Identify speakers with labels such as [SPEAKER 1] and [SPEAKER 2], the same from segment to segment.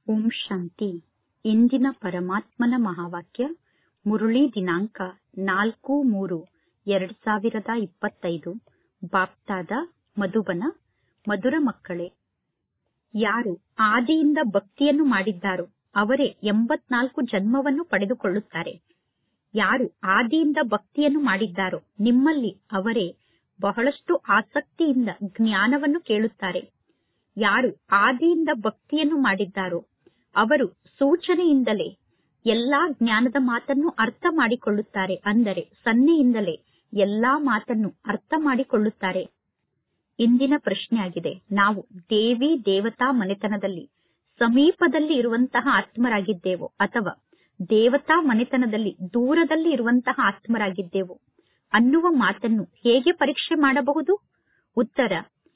[SPEAKER 1] ಓಂ ಶಾಂತಿ ಇಂದಿನ ಪರಮಾತ್ಮನ ಮಹಾವಾಕ್ಯ ಮುರುಳಿ ದಿನಾಂಕ ನಾಲ್ಕು ಮೂರು ಎರಡ್ ಸಾವಿರದ ಇಪ್ಪತ್ತೈದು ಬಾಪ್ತಾದ ಮಧುಬನ ಮಧುರ ಮಕ್ಕಳೇ ಯಾರು ಆದಿಯಿಂದ ಭಕ್ತಿಯನ್ನು ಮಾಡಿದ್ದಾರೋ ಅವರೇ ಎಂಬತ್ನಾಲ್ಕು ಜನ್ಮವನ್ನು ಪಡೆದುಕೊಳ್ಳುತ್ತಾರೆ ಯಾರು ಆದಿಯಿಂದ ಭಕ್ತಿಯನ್ನು ಮಾಡಿದ್ದಾರೋ ನಿಮ್ಮಲ್ಲಿ ಅವರೇ ಬಹಳಷ್ಟು ಆಸಕ್ತಿಯಿಂದ ಜ್ಞಾನವನ್ನು ಕೇಳುತ್ತಾರೆ ಯಾರು ಆದಿಯಿಂದ ಭಕ್ತಿಯನ್ನು ಮಾಡಿದ್ದಾರೋ ಅವರು ಸೂಚನೆಯಿಂದಲೇ ಎಲ್ಲಾ ಜ್ಞಾನದ ಮಾತನ್ನು ಅರ್ಥ ಮಾಡಿಕೊಳ್ಳುತ್ತಾರೆ ಅಂದರೆ ಸನ್ನೆಯಿಂದಲೇ ಎಲ್ಲಾ ಮಾತನ್ನು ಅರ್ಥ ಮಾಡಿಕೊಳ್ಳುತ್ತಾರೆ ಇಂದಿನ ಪ್ರಶ್ನೆಯಾಗಿದೆ ನಾವು ದೇವಿ ದೇವತಾ ಮನೆತನದಲ್ಲಿ ಸಮೀಪದಲ್ಲಿ ಇರುವಂತಹ ಆತ್ಮರಾಗಿದ್ದೇವೋ ಅಥವಾ ದೇವತಾ ಮನೆತನದಲ್ಲಿ ದೂರದಲ್ಲಿ ಇರುವಂತಹ ಆತ್ಮರಾಗಿದ್ದೇವೋ ಅನ್ನುವ ಮಾತನ್ನು ಹೇಗೆ ಪರೀಕ್ಷೆ ಮಾಡಬಹುದು ಉತ್ತರ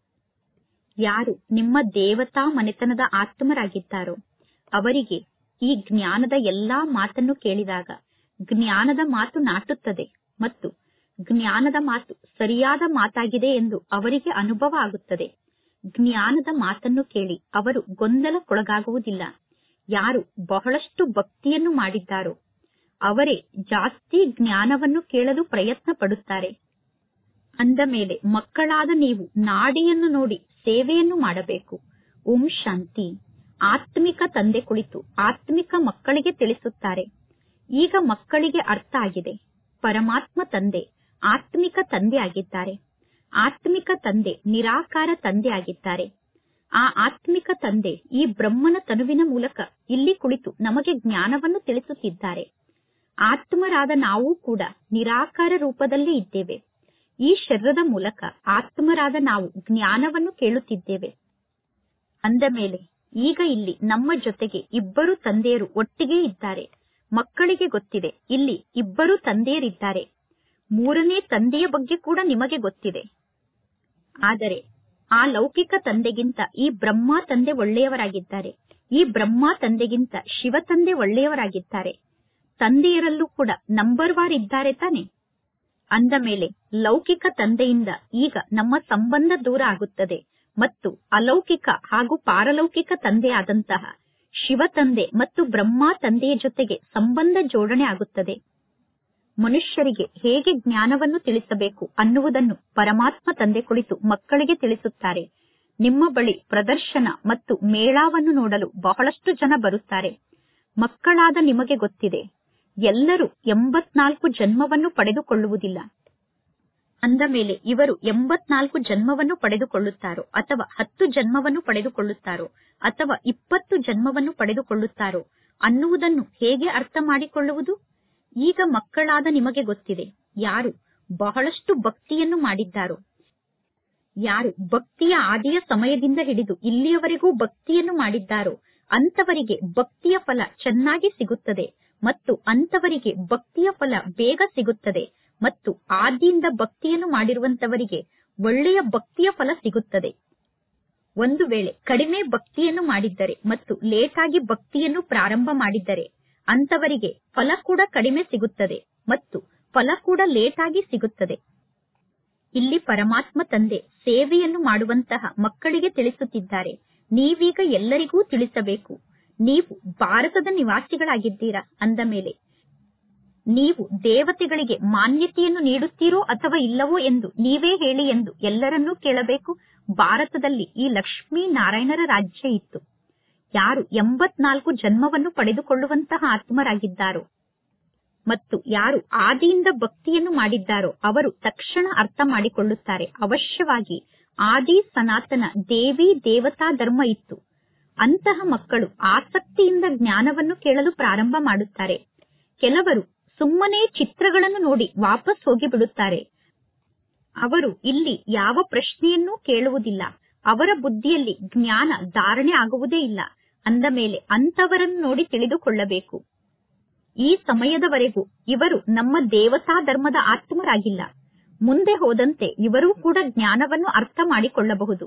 [SPEAKER 1] ಯಾರು ನಿಮ್ಮ ದೇವತಾ ಮನೆತನದ ಆತ್ಮರಾಗಿದ್ದಾರೋ ಅವರಿಗೆ ಈ ಜ್ಞಾನದ ಎಲ್ಲಾ ಮಾತನ್ನು ಕೇಳಿದಾಗ ಜ್ಞಾನದ ಮಾತು ನಾಟುತ್ತದೆ ಮತ್ತು ಜ್ಞಾನದ ಮಾತು ಸರಿಯಾದ ಮಾತಾಗಿದೆ ಎಂದು ಅವರಿಗೆ ಅನುಭವ ಆಗುತ್ತದೆ ಜ್ಞಾನದ ಮಾತನ್ನು ಕೇಳಿ ಅವರು ಗೊಂದಲಕ್ಕೊಳಗಾಗುವುದಿಲ್ಲ ಯಾರು ಬಹಳಷ್ಟು ಭಕ್ತಿಯನ್ನು ಮಾಡಿದ್ದಾರೋ ಅವರೇ ಜಾಸ್ತಿ ಜ್ಞಾನವನ್ನು ಕೇಳಲು ಪ್ರಯತ್ನ ಪಡುತ್ತಾರೆ ಅಂದ ಮೇಲೆ ಮಕ್ಕಳಾದ ನೀವು ನಾಡಿಯನ್ನು ನೋಡಿ ಸೇವೆಯನ್ನು ಮಾಡಬೇಕು ಓಂ ಶಾಂತಿ ಆತ್ಮಿಕ ತಂದೆ ಕುಳಿತು ಆತ್ಮಿಕ ಮಕ್ಕಳಿಗೆ ತಿಳಿಸುತ್ತಾರೆ ಈಗ ಮಕ್ಕಳಿಗೆ ಅರ್ಥ ಆಗಿದೆ ಪರಮಾತ್ಮ ತಂದೆ ಆತ್ಮಿಕ ತಂದೆ ಆಗಿದ್ದಾರೆ ಆತ್ಮಿಕ ತಂದೆ ನಿರಾಕಾರ ತಂದೆ ಆಗಿದ್ದಾರೆ ಆ ಆತ್ಮಿಕ ತಂದೆ ಈ ಬ್ರಹ್ಮನ ತನುವಿನ ಮೂಲಕ ಇಲ್ಲಿ ಕುಳಿತು ನಮಗೆ ಜ್ಞಾನವನ್ನು ತಿಳಿಸುತ್ತಿದ್ದಾರೆ ಆತ್ಮರಾದ ನಾವು ಕೂಡ ನಿರಾಕಾರ ರೂಪದಲ್ಲಿ ಇದ್ದೇವೆ ಈ ಶರೀರದ ಮೂಲಕ ಆತ್ಮರಾದ ನಾವು ಜ್ಞಾನವನ್ನು ಕೇಳುತ್ತಿದ್ದೇವೆ ಅಂದ ಮೇಲೆ ಈಗ ಇಲ್ಲಿ ನಮ್ಮ ಜೊತೆಗೆ ಇಬ್ಬರು ತಂದೆಯರು ಒಟ್ಟಿಗೆ ಇದ್ದಾರೆ ಮಕ್ಕಳಿಗೆ ಗೊತ್ತಿದೆ ಇಲ್ಲಿ ಇಬ್ಬರು ತಂದೆಯರಿದ್ದಾರೆ ಮೂರನೇ ತಂದೆಯ ಬಗ್ಗೆ ಕೂಡ ನಿಮಗೆ ಗೊತ್ತಿದೆ ಆದರೆ ಆ ಲೌಕಿಕ ತಂದೆಗಿಂತ ಈ ಬ್ರಹ್ಮ ತಂದೆ ಒಳ್ಳೆಯವರಾಗಿದ್ದಾರೆ ಈ ಬ್ರಹ್ಮ ತಂದೆಗಿಂತ ಶಿವ ತಂದೆ ಒಳ್ಳೆಯವರಾಗಿದ್ದಾರೆ ತಂದೆಯರಲ್ಲೂ ಕೂಡ ನಂಬರ್ ವಾರ್ ಇದ್ದಾರೆ ತಾನೆ ಅಂದ ಮೇಲೆ ಲೌಕಿಕ ತಂದೆಯಿಂದ ಈಗ ನಮ್ಮ ಸಂಬಂಧ ದೂರ ಆಗುತ್ತದೆ ಮತ್ತು ಅಲೌಕಿಕ ಹಾಗೂ ಪಾರಲೌಕಿಕ ತಂದೆಯಾದಂತಹ ಶಿವ ತಂದೆ ಮತ್ತು ಬ್ರಹ್ಮ ತಂದೆಯ ಜೊತೆಗೆ ಸಂಬಂಧ ಜೋಡಣೆ ಆಗುತ್ತದೆ ಮನುಷ್ಯರಿಗೆ ಹೇಗೆ ಜ್ಞಾನವನ್ನು ತಿಳಿಸಬೇಕು ಅನ್ನುವುದನ್ನು ಪರಮಾತ್ಮ ತಂದೆ ಕುಳಿತು ಮಕ್ಕಳಿಗೆ ತಿಳಿಸುತ್ತಾರೆ ನಿಮ್ಮ ಬಳಿ ಪ್ರದರ್ಶನ ಮತ್ತು ಮೇಳಾವನ್ನು ನೋಡಲು ಬಹಳಷ್ಟು ಜನ ಬರುತ್ತಾರೆ ಮಕ್ಕಳಾದ ನಿಮಗೆ ಗೊತ್ತಿದೆ ಎಲ್ಲರೂ ಎಂಬತ್ನಾಲ್ಕು ಜನ್ಮವನ್ನು ಪಡೆದುಕೊಳ್ಳುವುದಿಲ್ಲ ಅಂದ ಮೇಲೆ ಇವರು ಎಂಬತ್ನಾಲ್ಕು ಜನ್ಮವನ್ನು ಪಡೆದುಕೊಳ್ಳುತ್ತಾರೋ ಅಥವಾ ಹತ್ತು ಜನ್ಮವನ್ನು ಪಡೆದುಕೊಳ್ಳುತ್ತಾರೋ ಅಥವಾ ಇಪ್ಪತ್ತು ಜನ್ಮವನ್ನು ಪಡೆದುಕೊಳ್ಳುತ್ತಾರೋ ಅನ್ನುವುದನ್ನು ಹೇಗೆ ಅರ್ಥ ಮಾಡಿಕೊಳ್ಳುವುದು ಈಗ ಮಕ್ಕಳಾದ ನಿಮಗೆ ಗೊತ್ತಿದೆ ಯಾರು ಬಹಳಷ್ಟು ಭಕ್ತಿಯನ್ನು ಮಾಡಿದ್ದಾರೋ ಯಾರು ಭಕ್ತಿಯ ಆದಿಯ ಸಮಯದಿಂದ ಹಿಡಿದು ಇಲ್ಲಿಯವರೆಗೂ ಭಕ್ತಿಯನ್ನು ಮಾಡಿದ್ದಾರೋ ಅಂತವರಿಗೆ ಭಕ್ತಿಯ ಫಲ ಚೆನ್ನಾಗಿ ಸಿಗುತ್ತದೆ ಮತ್ತು ಅಂತವರಿಗೆ ಭಕ್ತಿಯ ಫಲ ಬೇಗ ಸಿಗುತ್ತದೆ ಮತ್ತು ಆದಿಯಿಂದ ಭಕ್ತಿಯನ್ನು ಮಾಡಿರುವಂತವರಿಗೆ ಒಳ್ಳೆಯ ಭಕ್ತಿಯ ಫಲ ಸಿಗುತ್ತದೆ ಒಂದು ವೇಳೆ ಕಡಿಮೆ ಭಕ್ತಿಯನ್ನು ಮಾಡಿದ್ದರೆ ಮತ್ತು ಲೇಟ್ ಆಗಿ ಭಕ್ತಿಯನ್ನು ಪ್ರಾರಂಭ ಮಾಡಿದ್ದರೆ ಅಂತವರಿಗೆ ಫಲ ಕೂಡ ಕಡಿಮೆ ಸಿಗುತ್ತದೆ ಮತ್ತು ಫಲ ಕೂಡ ಲೇಟ್ ಆಗಿ ಸಿಗುತ್ತದೆ ಇಲ್ಲಿ ಪರಮಾತ್ಮ ತಂದೆ ಸೇವೆಯನ್ನು ಮಾಡುವಂತಹ ಮಕ್ಕಳಿಗೆ ತಿಳಿಸುತ್ತಿದ್ದಾರೆ ನೀವೀಗ ಎಲ್ಲರಿಗೂ ತಿಳಿಸಬೇಕು ನೀವು ಭಾರತದ ನಿವಾಸಿಗಳಾಗಿದ್ದೀರಾ ಅಂದ ಮೇಲೆ ನೀವು ದೇವತೆಗಳಿಗೆ ಮಾನ್ಯತೆಯನ್ನು ನೀಡುತ್ತೀರೋ ಅಥವಾ ಇಲ್ಲವೋ ಎಂದು ನೀವೇ ಹೇಳಿ ಎಂದು ಎಲ್ಲರನ್ನೂ ಕೇಳಬೇಕು ಭಾರತದಲ್ಲಿ ಈ ಲಕ್ಷ್ಮೀ ನಾರಾಯಣರ ರಾಜ್ಯ ಇತ್ತು ಯಾರು ಎಂಬತ್ನಾಲ್ಕು ಜನ್ಮವನ್ನು ಪಡೆದುಕೊಳ್ಳುವಂತಹ ಆತ್ಮರಾಗಿದ್ದಾರೋ ಮತ್ತು ಯಾರು ಆದಿಯಿಂದ ಭಕ್ತಿಯನ್ನು ಮಾಡಿದ್ದಾರೋ ಅವರು ತಕ್ಷಣ ಅರ್ಥ ಮಾಡಿಕೊಳ್ಳುತ್ತಾರೆ ಅವಶ್ಯವಾಗಿ ಆದಿ ಸನಾತನ ದೇವಿ ದೇವತಾ ಧರ್ಮ ಇತ್ತು ಅಂತಹ ಮಕ್ಕಳು ಆಸಕ್ತಿಯಿಂದ ಜ್ಞಾನವನ್ನು ಕೇಳಲು ಪ್ರಾರಂಭ ಮಾಡುತ್ತಾರೆ ಕೆಲವರು ಸುಮ್ಮನೆ ಚಿತ್ರಗಳನ್ನು ನೋಡಿ ವಾಪಸ್ ಹೋಗಿ ಬಿಡುತ್ತಾರೆ ಅವರು ಇಲ್ಲಿ ಯಾವ ಪ್ರಶ್ನೆಯನ್ನೂ ಕೇಳುವುದಿಲ್ಲ ಅವರ ಬುದ್ಧಿಯಲ್ಲಿ ಜ್ಞಾನ ಧಾರಣೆ ಆಗುವುದೇ ಇಲ್ಲ ಅಂದ ಮೇಲೆ ಅಂತವರನ್ನು ನೋಡಿ ತಿಳಿದುಕೊಳ್ಳಬೇಕು ಈ ಸಮಯದವರೆಗೂ ಇವರು ನಮ್ಮ ದೇವತಾ ಧರ್ಮದ ಆತ್ಮರಾಗಿಲ್ಲ ಮುಂದೆ ಹೋದಂತೆ ಇವರೂ ಕೂಡ ಜ್ಞಾನವನ್ನು ಅರ್ಥ ಮಾಡಿಕೊಳ್ಳಬಹುದು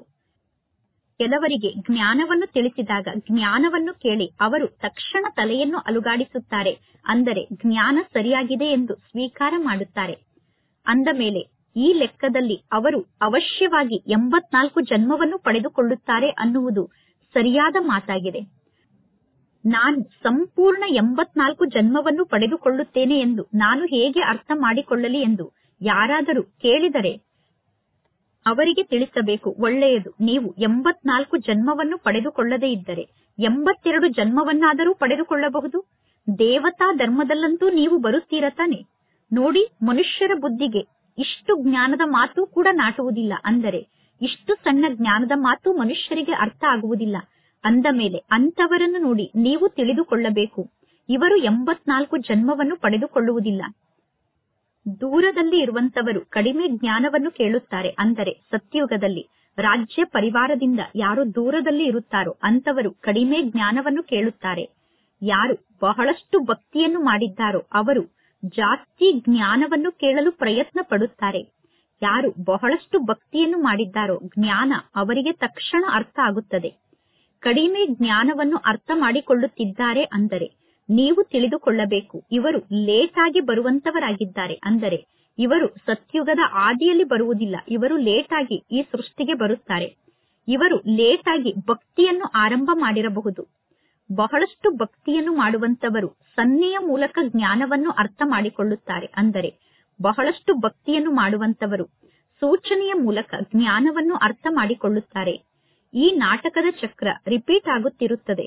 [SPEAKER 1] ಕೆಲವರಿಗೆ ಜ್ಞಾನವನ್ನು ತಿಳಿಸಿದಾಗ ಜ್ಞಾನವನ್ನು ಕೇಳಿ ಅವರು ತಕ್ಷಣ ತಲೆಯನ್ನು ಅಲುಗಾಡಿಸುತ್ತಾರೆ ಅಂದರೆ ಜ್ಞಾನ ಸರಿಯಾಗಿದೆ ಎಂದು ಸ್ವೀಕಾರ ಮಾಡುತ್ತಾರೆ ಅಂದ ಮೇಲೆ ಈ ಲೆಕ್ಕದಲ್ಲಿ ಅವರು ಅವಶ್ಯವಾಗಿ ಎಂಬತ್ನಾಲ್ಕು ಜನ್ಮವನ್ನು ಪಡೆದುಕೊಳ್ಳುತ್ತಾರೆ ಅನ್ನುವುದು ಸರಿಯಾದ ಮಾತಾಗಿದೆ ನಾನು ಸಂಪೂರ್ಣ ಎಂಬತ್ನಾಲ್ಕು ಜನ್ಮವನ್ನು ಪಡೆದುಕೊಳ್ಳುತ್ತೇನೆ ಎಂದು ನಾನು ಹೇಗೆ ಅರ್ಥ ಮಾಡಿಕೊಳ್ಳಲಿ ಎಂದು ಯಾರಾದರೂ ಕೇಳಿದರೆ ಅವರಿಗೆ ತಿಳಿಸಬೇಕು ಒಳ್ಳೆಯದು ನೀವು ಎಂಬತ್ನಾಲ್ಕು ಜನ್ಮವನ್ನು ಪಡೆದುಕೊಳ್ಳದೇ ಇದ್ದರೆ ಎಂಬತ್ತೆರಡು ಜನ್ಮವನ್ನಾದರೂ ಪಡೆದುಕೊಳ್ಳಬಹುದು ದೇವತಾ ಧರ್ಮದಲ್ಲಂತೂ ನೀವು ಬರುತ್ತೀರ ತಾನೆ ನೋಡಿ ಮನುಷ್ಯರ ಬುದ್ಧಿಗೆ ಇಷ್ಟು ಜ್ಞಾನದ ಮಾತು ಕೂಡ ನಾಟುವುದಿಲ್ಲ ಅಂದರೆ ಇಷ್ಟು ಸಣ್ಣ ಜ್ಞಾನದ ಮಾತು ಮನುಷ್ಯರಿಗೆ ಅರ್ಥ ಆಗುವುದಿಲ್ಲ ಅಂದ ಮೇಲೆ ಅಂತವರನ್ನು ನೋಡಿ ನೀವು ತಿಳಿದುಕೊಳ್ಳಬೇಕು ಇವರು ಎಂಬತ್ನಾಲ್ಕು ಜನ್ಮವನ್ನು ಪಡೆದುಕೊಳ್ಳುವುದಿಲ್ಲ ದೂರದಲ್ಲಿ ಇರುವಂತವರು ಕಡಿಮೆ ಜ್ಞಾನವನ್ನು ಕೇಳುತ್ತಾರೆ ಅಂದರೆ ಸತ್ಯುಗದಲ್ಲಿ ರಾಜ್ಯ ಪರಿವಾರದಿಂದ ಯಾರು ದೂರದಲ್ಲಿ ಇರುತ್ತಾರೋ ಅಂತವರು ಕಡಿಮೆ ಜ್ಞಾನವನ್ನು ಕೇಳುತ್ತಾರೆ ಯಾರು ಬಹಳಷ್ಟು ಭಕ್ತಿಯನ್ನು ಮಾಡಿದ್ದಾರೋ ಅವರು ಜಾಸ್ತಿ ಜ್ಞಾನವನ್ನು ಕೇಳಲು ಪ್ರಯತ್ನ ಪಡುತ್ತಾರೆ ಯಾರು ಬಹಳಷ್ಟು ಭಕ್ತಿಯನ್ನು ಮಾಡಿದ್ದಾರೋ ಜ್ಞಾನ ಅವರಿಗೆ ತಕ್ಷಣ ಅರ್ಥ ಆಗುತ್ತದೆ ಕಡಿಮೆ ಜ್ಞಾನವನ್ನು ಅರ್ಥ ಮಾಡಿಕೊಳ್ಳುತ್ತಿದ್ದಾರೆ ಅಂದರೆ ನೀವು ತಿಳಿದುಕೊಳ್ಳಬೇಕು ಇವರು ಲೇಟ್ ಆಗಿ ಬರುವಂತವರಾಗಿದ್ದಾರೆ ಅಂದರೆ ಇವರು ಸತ್ಯುಗದ ಆದಿಯಲ್ಲಿ ಬರುವುದಿಲ್ಲ ಇವರು ಲೇಟ್ ಆಗಿ ಈ ಸೃಷ್ಟಿಗೆ ಬರುತ್ತಾರೆ ಇವರು ಲೇಟ್ ಆಗಿ ಭಕ್ತಿಯನ್ನು ಆರಂಭ ಮಾಡಿರಬಹುದು ಬಹಳಷ್ಟು ಭಕ್ತಿಯನ್ನು ಮಾಡುವಂತವರು ಸನ್ನೆಯ ಮೂಲಕ ಜ್ಞಾನವನ್ನು ಅರ್ಥ ಮಾಡಿಕೊಳ್ಳುತ್ತಾರೆ ಅಂದರೆ ಬಹಳಷ್ಟು ಭಕ್ತಿಯನ್ನು ಮಾಡುವಂತವರು ಸೂಚನೆಯ ಮೂಲಕ ಜ್ಞಾನವನ್ನು ಅರ್ಥ ಮಾಡಿಕೊಳ್ಳುತ್ತಾರೆ ಈ ನಾಟಕದ ಚಕ್ರ ರಿಪೀಟ್ ಆಗುತ್ತಿರುತ್ತದೆ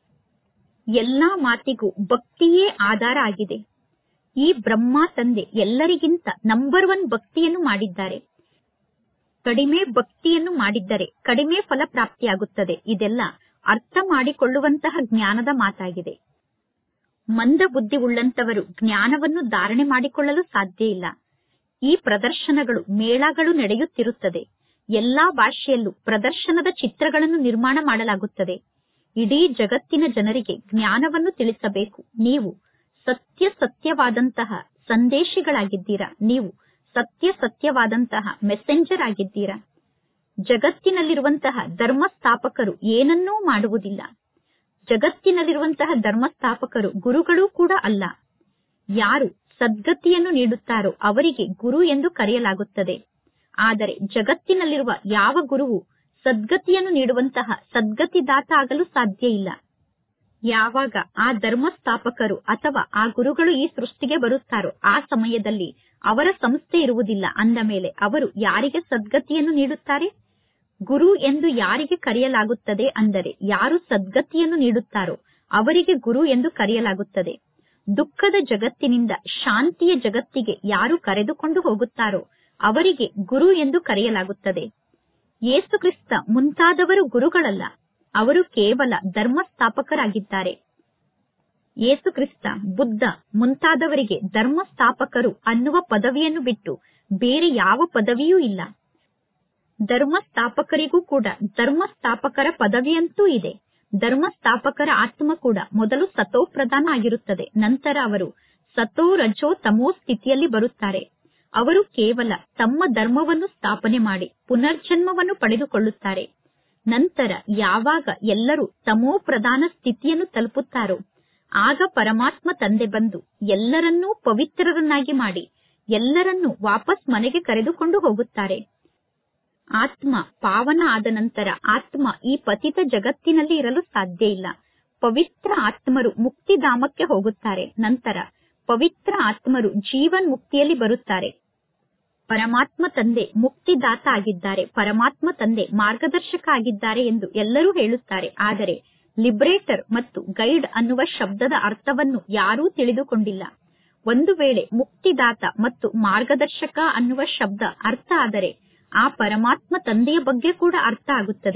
[SPEAKER 1] ಎಲ್ಲಾ ಮಾತಿಗೂ ಭಕ್ತಿಯೇ ಆಧಾರ ಆಗಿದೆ ಈ ಬ್ರಹ್ಮ ತಂದೆ ಎಲ್ಲರಿಗಿಂತ ನಂಬರ್ ಒನ್ ಭಕ್ತಿಯನ್ನು ಮಾಡಿದ್ದಾರೆ ಕಡಿಮೆ ಭಕ್ತಿಯನ್ನು ಮಾಡಿದ್ದರೆ ಕಡಿಮೆ ಫಲ ಪ್ರಾಪ್ತಿಯಾಗುತ್ತದೆ ಇದೆಲ್ಲ ಅರ್ಥ ಮಾಡಿಕೊಳ್ಳುವಂತಹ ಜ್ಞಾನದ ಮಾತಾಗಿದೆ ಮಂದ ಬುದ್ಧಿ ಉಳ್ಳಂತವರು ಜ್ಞಾನವನ್ನು ಧಾರಣೆ ಮಾಡಿಕೊಳ್ಳಲು ಸಾಧ್ಯ ಇಲ್ಲ ಈ ಪ್ರದರ್ಶನಗಳು ಮೇಳಗಳು ನಡೆಯುತ್ತಿರುತ್ತದೆ ಎಲ್ಲಾ ಭಾಷೆಯಲ್ಲೂ ಪ್ರದರ್ಶನದ ಚಿತ್ರಗಳನ್ನು ನಿರ್ಮಾಣ ಮಾಡಲಾಗುತ್ತದೆ ಇಡೀ ಜಗತ್ತಿನ ಜನರಿಗೆ ಜ್ಞಾನವನ್ನು ತಿಳಿಸಬೇಕು ನೀವು ಸತ್ಯ ಸತ್ಯವಾದಂತಹ ಸಂದೇಶಿಗಳಾಗಿದ್ದೀರಾ ನೀವು ಸತ್ಯ ಸತ್ಯವಾದಂತಹ ಮೆಸೆಂಜರ್ ಆಗಿದ್ದೀರಾ ಜಗತ್ತಿನಲ್ಲಿರುವಂತಹ ಧರ್ಮಸ್ಥಾಪಕರು ಏನನ್ನೂ ಮಾಡುವುದಿಲ್ಲ ಜಗತ್ತಿನಲ್ಲಿರುವಂತಹ ಧರ್ಮಸ್ಥಾಪಕರು ಗುರುಗಳೂ ಕೂಡ ಅಲ್ಲ ಯಾರು ಸದ್ಗತಿಯನ್ನು ನೀಡುತ್ತಾರೋ ಅವರಿಗೆ ಗುರು ಎಂದು ಕರೆಯಲಾಗುತ್ತದೆ ಆದರೆ ಜಗತ್ತಿನಲ್ಲಿರುವ ಯಾವ ಗುರುವು ಸದ್ಗತಿಯನ್ನು ನೀಡುವಂತಹ ಸದ್ಗತಿದಾತ ಆಗಲು ಸಾಧ್ಯ ಇಲ್ಲ ಯಾವಾಗ ಆ ಧರ್ಮಸ್ಥಾಪಕರು ಅಥವಾ ಆ ಗುರುಗಳು ಈ ಸೃಷ್ಟಿಗೆ ಬರುತ್ತಾರೋ ಆ ಸಮಯದಲ್ಲಿ ಅವರ ಸಂಸ್ಥೆ ಇರುವುದಿಲ್ಲ ಅಂದ ಮೇಲೆ ಅವರು ಯಾರಿಗೆ ಸದ್ಗತಿಯನ್ನು ನೀಡುತ್ತಾರೆ ಗುರು ಎಂದು ಯಾರಿಗೆ ಕರೆಯಲಾಗುತ್ತದೆ ಅಂದರೆ ಯಾರು ಸದ್ಗತಿಯನ್ನು ನೀಡುತ್ತಾರೋ ಅವರಿಗೆ ಗುರು ಎಂದು ಕರೆಯಲಾಗುತ್ತದೆ ದುಃಖದ ಜಗತ್ತಿನಿಂದ ಶಾಂತಿಯ ಜಗತ್ತಿಗೆ ಯಾರು ಕರೆದುಕೊಂಡು ಹೋಗುತ್ತಾರೋ ಅವರಿಗೆ ಗುರು ಎಂದು ಕರೆಯಲಾಗುತ್ತದೆ ಯೇಸುಕ್ರಿಸ್ತ ಮುಂತಾದವರು ಗುರುಗಳಲ್ಲ ಅವರು ಕೇವಲ ಧರ್ಮಸ್ಥಾಪಕರಾಗಿದ್ದಾರೆ ಯೇಸುಕ್ರಿಸ್ತ ಬುದ್ಧ ಮುಂತಾದವರಿಗೆ ಧರ್ಮಸ್ಥಾಪಕರು ಅನ್ನುವ ಪದವಿಯನ್ನು ಬಿಟ್ಟು ಬೇರೆ ಯಾವ ಪದವಿಯೂ ಇಲ್ಲ ಧರ್ಮಸ್ಥಾಪಕರಿಗೂ ಕೂಡ ಧರ್ಮಸ್ಥಾಪಕರ ಪದವಿಯಂತೂ ಇದೆ ಧರ್ಮಸ್ಥಾಪಕರ ಆತ್ಮ ಕೂಡ ಮೊದಲು ಸತೋ ಪ್ರಧಾನ ಆಗಿರುತ್ತದೆ ನಂತರ ಅವರು ಸತೋ ರಜೋ ತಮೋ ಸ್ಥಿತಿಯಲ್ಲಿ ಬರುತ್ತಾರೆ ಅವರು ಕೇವಲ ತಮ್ಮ ಧರ್ಮವನ್ನು ಸ್ಥಾಪನೆ ಮಾಡಿ ಪುನರ್ಜನ್ಮವನ್ನು ಪಡೆದುಕೊಳ್ಳುತ್ತಾರೆ ನಂತರ ಯಾವಾಗ ಎಲ್ಲರೂ ತಮೋ ಪ್ರಧಾನ ಸ್ಥಿತಿಯನ್ನು ತಲುಪುತ್ತಾರೋ ಆಗ ಪರಮಾತ್ಮ ತಂದೆ ಬಂದು ಎಲ್ಲರನ್ನೂ ಪವಿತ್ರರನ್ನಾಗಿ ಮಾಡಿ ಎಲ್ಲರನ್ನೂ ವಾಪಸ್ ಮನೆಗೆ ಕರೆದುಕೊಂಡು ಹೋಗುತ್ತಾರೆ ಆತ್ಮ ಪಾವನ ಆದ ನಂತರ ಆತ್ಮ ಈ ಪತಿತ ಜಗತ್ತಿನಲ್ಲಿ ಇರಲು ಸಾಧ್ಯ ಇಲ್ಲ ಪವಿತ್ರ ಆತ್ಮರು ಮುಕ್ತಿಧಾಮಕ್ಕೆ ಹೋಗುತ್ತಾರೆ ನಂತರ ಪವಿತ್ರ ಆತ್ಮರು ಜೀವನ್ ಮುಕ್ತಿಯಲ್ಲಿ ಬರುತ್ತಾರೆ ಪರಮಾತ್ಮ ತಂದೆ ಮುಕ್ತಿದಾತ ಆಗಿದ್ದಾರೆ ಪರಮಾತ್ಮ ತಂದೆ ಮಾರ್ಗದರ್ಶಕ ಆಗಿದ್ದಾರೆ ಎಂದು ಎಲ್ಲರೂ ಹೇಳುತ್ತಾರೆ ಆದರೆ ಲಿಬರೇಟರ್ ಮತ್ತು ಗೈಡ್ ಅನ್ನುವ ಶಬ್ದದ ಅರ್ಥವನ್ನು ಯಾರೂ ತಿಳಿದುಕೊಂಡಿಲ್ಲ ಒಂದು ವೇಳೆ ಮುಕ್ತಿದಾತ ಮತ್ತು ಮಾರ್ಗದರ್ಶಕ ಅನ್ನುವ ಶಬ್ದ ಅರ್ಥ ಆದರೆ ಆ ಪರಮಾತ್ಮ ತಂದೆಯ ಬಗ್ಗೆ ಕೂಡ ಅರ್ಥ ಆಗುತ್ತದೆ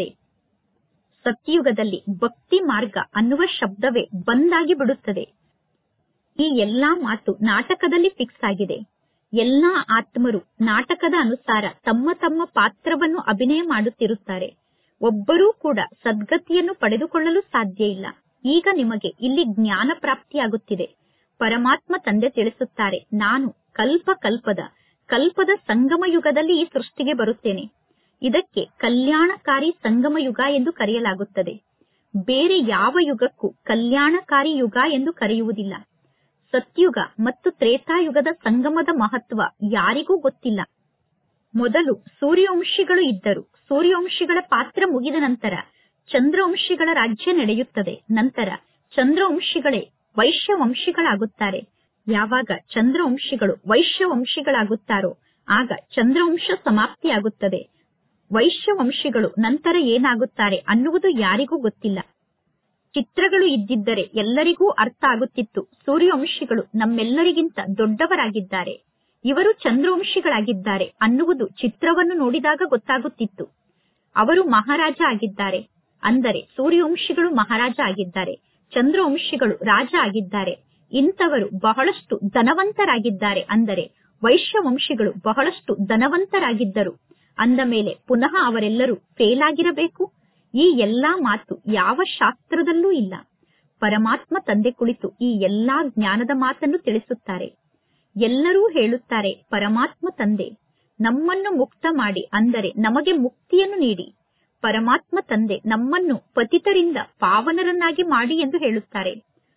[SPEAKER 1] ಸತ್ಯುಗದಲ್ಲಿ ಭಕ್ತಿ ಮಾರ್ಗ ಅನ್ನುವ ಶಬ್ದವೇ ಬಂದಾಗಿ ಬಿಡುತ್ತದೆ ಈ ಎಲ್ಲಾ ಮಾತು ನಾಟಕದಲ್ಲಿ ಫಿಕ್ಸ್ ಆಗಿದೆ ಎಲ್ಲಾ ಆತ್ಮರು ನಾಟಕದ ಅನುಸಾರ ತಮ್ಮ ತಮ್ಮ ಪಾತ್ರವನ್ನು ಅಭಿನಯ ಮಾಡುತ್ತಿರುತ್ತಾರೆ ಒಬ್ಬರೂ ಕೂಡ ಸದ್ಗತಿಯನ್ನು ಪಡೆದುಕೊಳ್ಳಲು ಸಾಧ್ಯ ಇಲ್ಲ ಈಗ ನಿಮಗೆ ಇಲ್ಲಿ ಜ್ಞಾನ ಪ್ರಾಪ್ತಿಯಾಗುತ್ತಿದೆ ಪರಮಾತ್ಮ ತಂದೆ ತಿಳಿಸುತ್ತಾರೆ ನಾನು ಕಲ್ಪ ಕಲ್ಪದ ಕಲ್ಪದ ಸಂಗಮ ಯುಗದಲ್ಲಿ ಈ ಸೃಷ್ಟಿಗೆ ಬರುತ್ತೇನೆ ಇದಕ್ಕೆ ಕಲ್ಯಾಣಕಾರಿ ಸಂಗಮ ಯುಗ ಎಂದು ಕರೆಯಲಾಗುತ್ತದೆ ಬೇರೆ ಯಾವ ಯುಗಕ್ಕೂ ಕಲ್ಯಾಣಕಾರಿ ಯುಗ ಎಂದು ಕರೆಯುವುದಿಲ್ಲ ಸತ್ಯುಗ ಮತ್ತು ತ್ರೇತಾಯುಗದ ಸಂಗಮದ ಮಹತ್ವ ಯಾರಿಗೂ ಗೊತ್ತಿಲ್ಲ ಮೊದಲು ಸೂರ್ಯವಂಶಿಗಳು ಇದ್ದರು ಸೂರ್ಯವಂಶಿಗಳ ಪಾತ್ರ ಮುಗಿದ ನಂತರ ಚಂದ್ರವಂಶಿಗಳ ರಾಜ್ಯ ನಡೆಯುತ್ತದೆ ನಂತರ ಚಂದ್ರವಂಶಿಗಳೇ ವೈಶ್ಯವಂಶಿಗಳಾಗುತ್ತಾರೆ ಯಾವಾಗ ಚಂದ್ರವಂಶಿಗಳು ವೈಶ್ಯವಂಶಿಗಳಾಗುತ್ತಾರೋ ಆಗ ಚಂದ್ರವಂಶ ಸಮಾಪ್ತಿಯಾಗುತ್ತದೆ ವೈಶ್ಯವಂಶಿಗಳು ನಂತರ ಏನಾಗುತ್ತಾರೆ ಅನ್ನುವುದು ಯಾರಿಗೂ ಗೊತ್ತಿಲ್ಲ ಚಿತ್ರಗಳು ಇದ್ದಿದ್ದರೆ ಎಲ್ಲರಿಗೂ ಅರ್ಥ ಆಗುತ್ತಿತ್ತು ಸೂರ್ಯವಂಶಿಗಳು ನಮ್ಮೆಲ್ಲರಿಗಿಂತ ದೊಡ್ಡವರಾಗಿದ್ದಾರೆ ಇವರು ಚಂದ್ರವಂಶಿಗಳಾಗಿದ್ದಾರೆ ಅನ್ನುವುದು ಚಿತ್ರವನ್ನು ನೋಡಿದಾಗ ಗೊತ್ತಾಗುತ್ತಿತ್ತು ಅವರು ಮಹಾರಾಜ ಆಗಿದ್ದಾರೆ ಅಂದರೆ ಸೂರ್ಯವಂಶಿಗಳು ಮಹಾರಾಜ ಆಗಿದ್ದಾರೆ ಚಂದ್ರವಂಶಿಗಳು ರಾಜ ಆಗಿದ್ದಾರೆ ಇಂಥವರು ಬಹಳಷ್ಟು ಧನವಂತರಾಗಿದ್ದಾರೆ ಅಂದರೆ ವೈಶ್ಯವಂಶಿಗಳು ಬಹಳಷ್ಟು ಧನವಂತರಾಗಿದ್ದರು ಅಂದ ಮೇಲೆ ಪುನಃ ಅವರೆಲ್ಲರೂ ಫೇಲ್ ಆಗಿರಬೇಕು ಈ ಎಲ್ಲಾ ಮಾತು ಯಾವ ಶಾಸ್ತ್ರದಲ್ಲೂ ಇಲ್ಲ ಪರಮಾತ್ಮ ತಂದೆ ಕುಳಿತು ಈ ಎಲ್ಲಾ ಜ್ಞಾನದ ಮಾತನ್ನು ತಿಳಿಸುತ್ತಾರೆ ಎಲ್ಲರೂ ಹೇಳುತ್ತಾರೆ ಪರಮಾತ್ಮ ತಂದೆ ನಮ್ಮನ್ನು ಮುಕ್ತ ಮಾಡಿ ಅಂದರೆ ನಮಗೆ ಮುಕ್ತಿಯನ್ನು ನೀಡಿ ಪರಮಾತ್ಮ ತಂದೆ ನಮ್ಮನ್ನು ಪತಿತರಿಂದ ಪಾವನರನ್ನಾಗಿ ಮಾಡಿ ಎಂದು ಹೇಳುತ್ತಾರೆ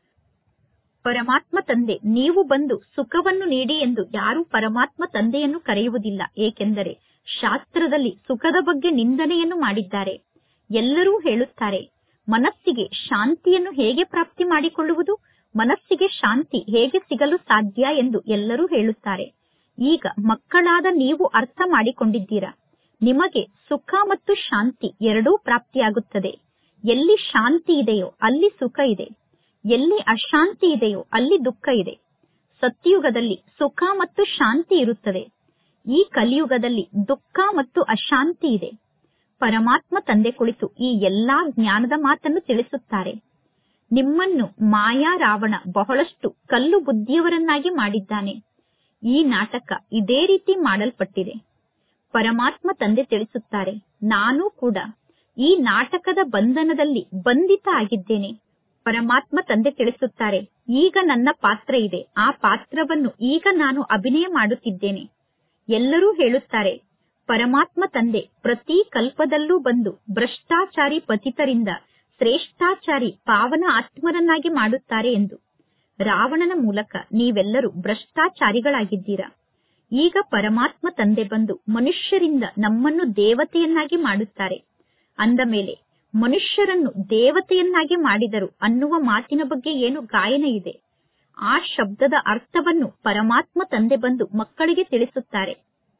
[SPEAKER 1] ಪರಮಾತ್ಮ ತಂದೆ ನೀವು ಬಂದು ಸುಖವನ್ನು ನೀಡಿ ಎಂದು ಯಾರೂ ಪರಮಾತ್ಮ ತಂದೆಯನ್ನು ಕರೆಯುವುದಿಲ್ಲ ಏಕೆಂದರೆ ಶಾಸ್ತ್ರದಲ್ಲಿ ಸುಖದ ಬಗ್ಗೆ ನಿಂದನೆಯನ್ನು ಮಾಡಿದ್ದಾರೆ ಎಲ್ಲರೂ ಹೇಳುತ್ತಾರೆ ಮನಸ್ಸಿಗೆ ಶಾಂತಿಯನ್ನು ಹೇಗೆ ಪ್ರಾಪ್ತಿ ಮಾಡಿಕೊಳ್ಳುವುದು ಮನಸ್ಸಿಗೆ ಶಾಂತಿ ಹೇಗೆ ಸಿಗಲು ಸಾಧ್ಯ ಎಂದು ಎಲ್ಲರೂ ಹೇಳುತ್ತಾರೆ ಈಗ ಮಕ್ಕಳಾದ ನೀವು ಅರ್ಥ ಮಾಡಿಕೊಂಡಿದ್ದೀರಾ ನಿಮಗೆ ಸುಖ ಮತ್ತು ಶಾಂತಿ ಎರಡೂ ಪ್ರಾಪ್ತಿಯಾಗುತ್ತದೆ ಎಲ್ಲಿ ಶಾಂತಿ ಇದೆಯೋ ಅಲ್ಲಿ ಸುಖ ಇದೆ ಎಲ್ಲಿ ಅಶಾಂತಿ ಇದೆಯೋ ಅಲ್ಲಿ ದುಃಖ ಇದೆ ಸತ್ಯುಗದಲ್ಲಿ ಸುಖ ಮತ್ತು ಶಾಂತಿ ಇರುತ್ತದೆ ಈ ಕಲಿಯುಗದಲ್ಲಿ ದುಃಖ ಮತ್ತು ಅಶಾಂತಿ ಇದೆ ಪರಮಾತ್ಮ ತಂದೆ ಕುಳಿತು ಈ ಎಲ್ಲಾ ಜ್ಞಾನದ ಮಾತನ್ನು ತಿಳಿಸುತ್ತಾರೆ ನಿಮ್ಮನ್ನು ಮಾಯಾ ರಾವಣ ಬಹಳಷ್ಟು ಕಲ್ಲು ಬುದ್ಧಿಯವರನ್ನಾಗಿ ಮಾಡಿದ್ದಾನೆ ಈ ನಾಟಕ ಇದೇ ರೀತಿ ಮಾಡಲ್ಪಟ್ಟಿದೆ ಪರಮಾತ್ಮ ತಂದೆ ತಿಳಿಸುತ್ತಾರೆ ನಾನು ಕೂಡ ಈ ನಾಟಕದ ಬಂಧನದಲ್ಲಿ ಬಂಧಿತ ಆಗಿದ್ದೇನೆ ಪರಮಾತ್ಮ ತಂದೆ ತಿಳಿಸುತ್ತಾರೆ ಈಗ ನನ್ನ ಪಾತ್ರ ಇದೆ ಆ ಪಾತ್ರವನ್ನು ಈಗ ನಾನು ಅಭಿನಯ ಮಾಡುತ್ತಿದ್ದೇನೆ ಎಲ್ಲರೂ ಹೇಳುತ್ತಾರೆ ಪರಮಾತ್ಮ ತಂದೆ ಪ್ರತಿ ಕಲ್ಪದಲ್ಲೂ ಬಂದು ಭ್ರಷ್ಟಾಚಾರಿ ಪತಿತರಿಂದ ಶ್ರೇಷ್ಠಾಚಾರಿ ಪಾವನ ಆತ್ಮರನ್ನಾಗಿ ಮಾಡುತ್ತಾರೆ ಎಂದು ರಾವಣನ ಮೂಲಕ ನೀವೆಲ್ಲರೂ ಭ್ರಷ್ಟಾಚಾರಿಗಳಾಗಿದ್ದೀರಾ ಈಗ ಪರಮಾತ್ಮ ತಂದೆ ಬಂದು ಮನುಷ್ಯರಿಂದ ನಮ್ಮನ್ನು ದೇವತೆಯನ್ನಾಗಿ ಮಾಡುತ್ತಾರೆ ಅಂದ ಮೇಲೆ ಮನುಷ್ಯರನ್ನು ದೇವತೆಯನ್ನಾಗಿ ಮಾಡಿದರು ಅನ್ನುವ ಮಾತಿನ ಬಗ್ಗೆ ಏನು ಗಾಯನ ಇದೆ ಆ ಶಬ್ದದ ಅರ್ಥವನ್ನು ಪರಮಾತ್ಮ ತಂದೆ ಬಂದು ಮಕ್ಕಳಿಗೆ ತಿಳಿಸುತ್ತಾರೆ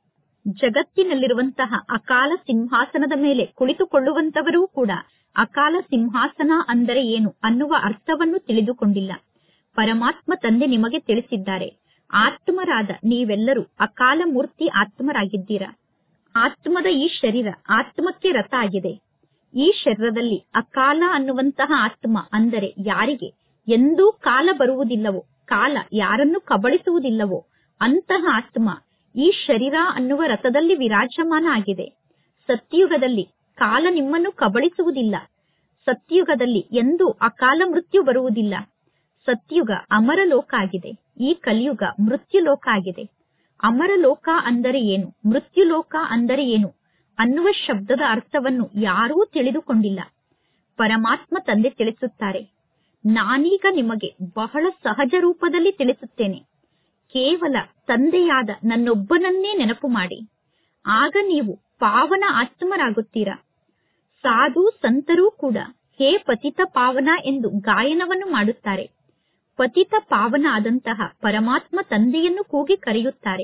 [SPEAKER 1] ಜಗತ್ತಿನಲ್ಲಿರುವಂತಹ ಅಕಾಲ ಸಿಂಹಾಸನದ ಮೇಲೆ ಕುಳಿತುಕೊಳ್ಳುವಂತವರೂ ಕೂಡ ಅಕಾಲ ಸಿಂಹಾಸನ ಅಂದರೆ ಏನು ಅನ್ನುವ ಅರ್ಥವನ್ನು ತಿಳಿದುಕೊಂಡಿಲ್ಲ ಪರಮಾತ್ಮ ತಂದೆ ನಿಮಗೆ ತಿಳಿಸಿದ್ದಾರೆ ಆತ್ಮರಾದ ನೀವೆಲ್ಲರೂ ಅಕಾಲ ಮೂರ್ತಿ ಆತ್ಮರಾಗಿದ್ದೀರಾ ಆತ್ಮದ ಈ ಶರೀರ ಆತ್ಮಕ್ಕೆ ರಥ ಆಗಿದೆ ಈ ಶರೀರದಲ್ಲಿ ಅಕಾಲ ಅನ್ನುವಂತಹ ಆತ್ಮ ಅಂದರೆ ಯಾರಿಗೆ ಎಂದೂ ಕಾಲ ಬರುವುದಿಲ್ಲವೋ ಕಾಲ ಯಾರನ್ನು ಕಬಳಿಸುವುದಿಲ್ಲವೋ ಅಂತಹ ಆತ್ಮ ಈ ಶರೀರ ಅನ್ನುವ ರಥದಲ್ಲಿ ವಿರಾಜಮಾನ ಆಗಿದೆ ಸತ್ಯುಗದಲ್ಲಿ ಕಾಲ ನಿಮ್ಮನ್ನು ಕಬಳಿಸುವುದಿಲ್ಲ ಸತ್ಯುಗದಲ್ಲಿ ಎಂದೂ ಅಕಾಲ ಮೃತ್ಯು ಬರುವುದಿಲ್ಲ ಸತ್ಯುಗ ಅಮರ ಲೋಕ ಆಗಿದೆ ಈ ಕಲಿಯುಗ ಮೃತ್ಯು ಲೋಕ ಆಗಿದೆ ಅಮರ ಲೋಕ ಅಂದರೆ ಏನು ಮೃತ್ಯು ಲೋಕ ಅಂದರೆ ಏನು ಅನ್ನುವ ಶಬ್ದದ ಅರ್ಥವನ್ನು ಯಾರೂ ತಿಳಿದುಕೊಂಡಿಲ್ಲ ಪರಮಾತ್ಮ ತಂದೆ ತಿಳಿಸುತ್ತಾರೆ ನಾನೀಗ ನಿಮಗೆ ಬಹಳ ಸಹಜ ರೂಪದಲ್ಲಿ ತಿಳಿಸುತ್ತೇನೆ ಕೇವಲ ತಂದೆಯಾದ ನನ್ನೊಬ್ಬನನ್ನೇ ನೆನಪು ಮಾಡಿ ಆಗ ನೀವು ಪಾವನ ಆತ್ಮರಾಗುತ್ತೀರಾ ಸಾಧು ಸಂತರೂ ಕೂಡ ಹೇ ಪತಿತ ಪಾವನ ಎಂದು ಗಾಯನವನ್ನು ಮಾಡುತ್ತಾರೆ ಪತಿತ ಪಾವನ ಆದಂತಹ ಪರಮಾತ್ಮ ತಂದೆಯನ್ನು ಕೂಗಿ ಕರೆಯುತ್ತಾರೆ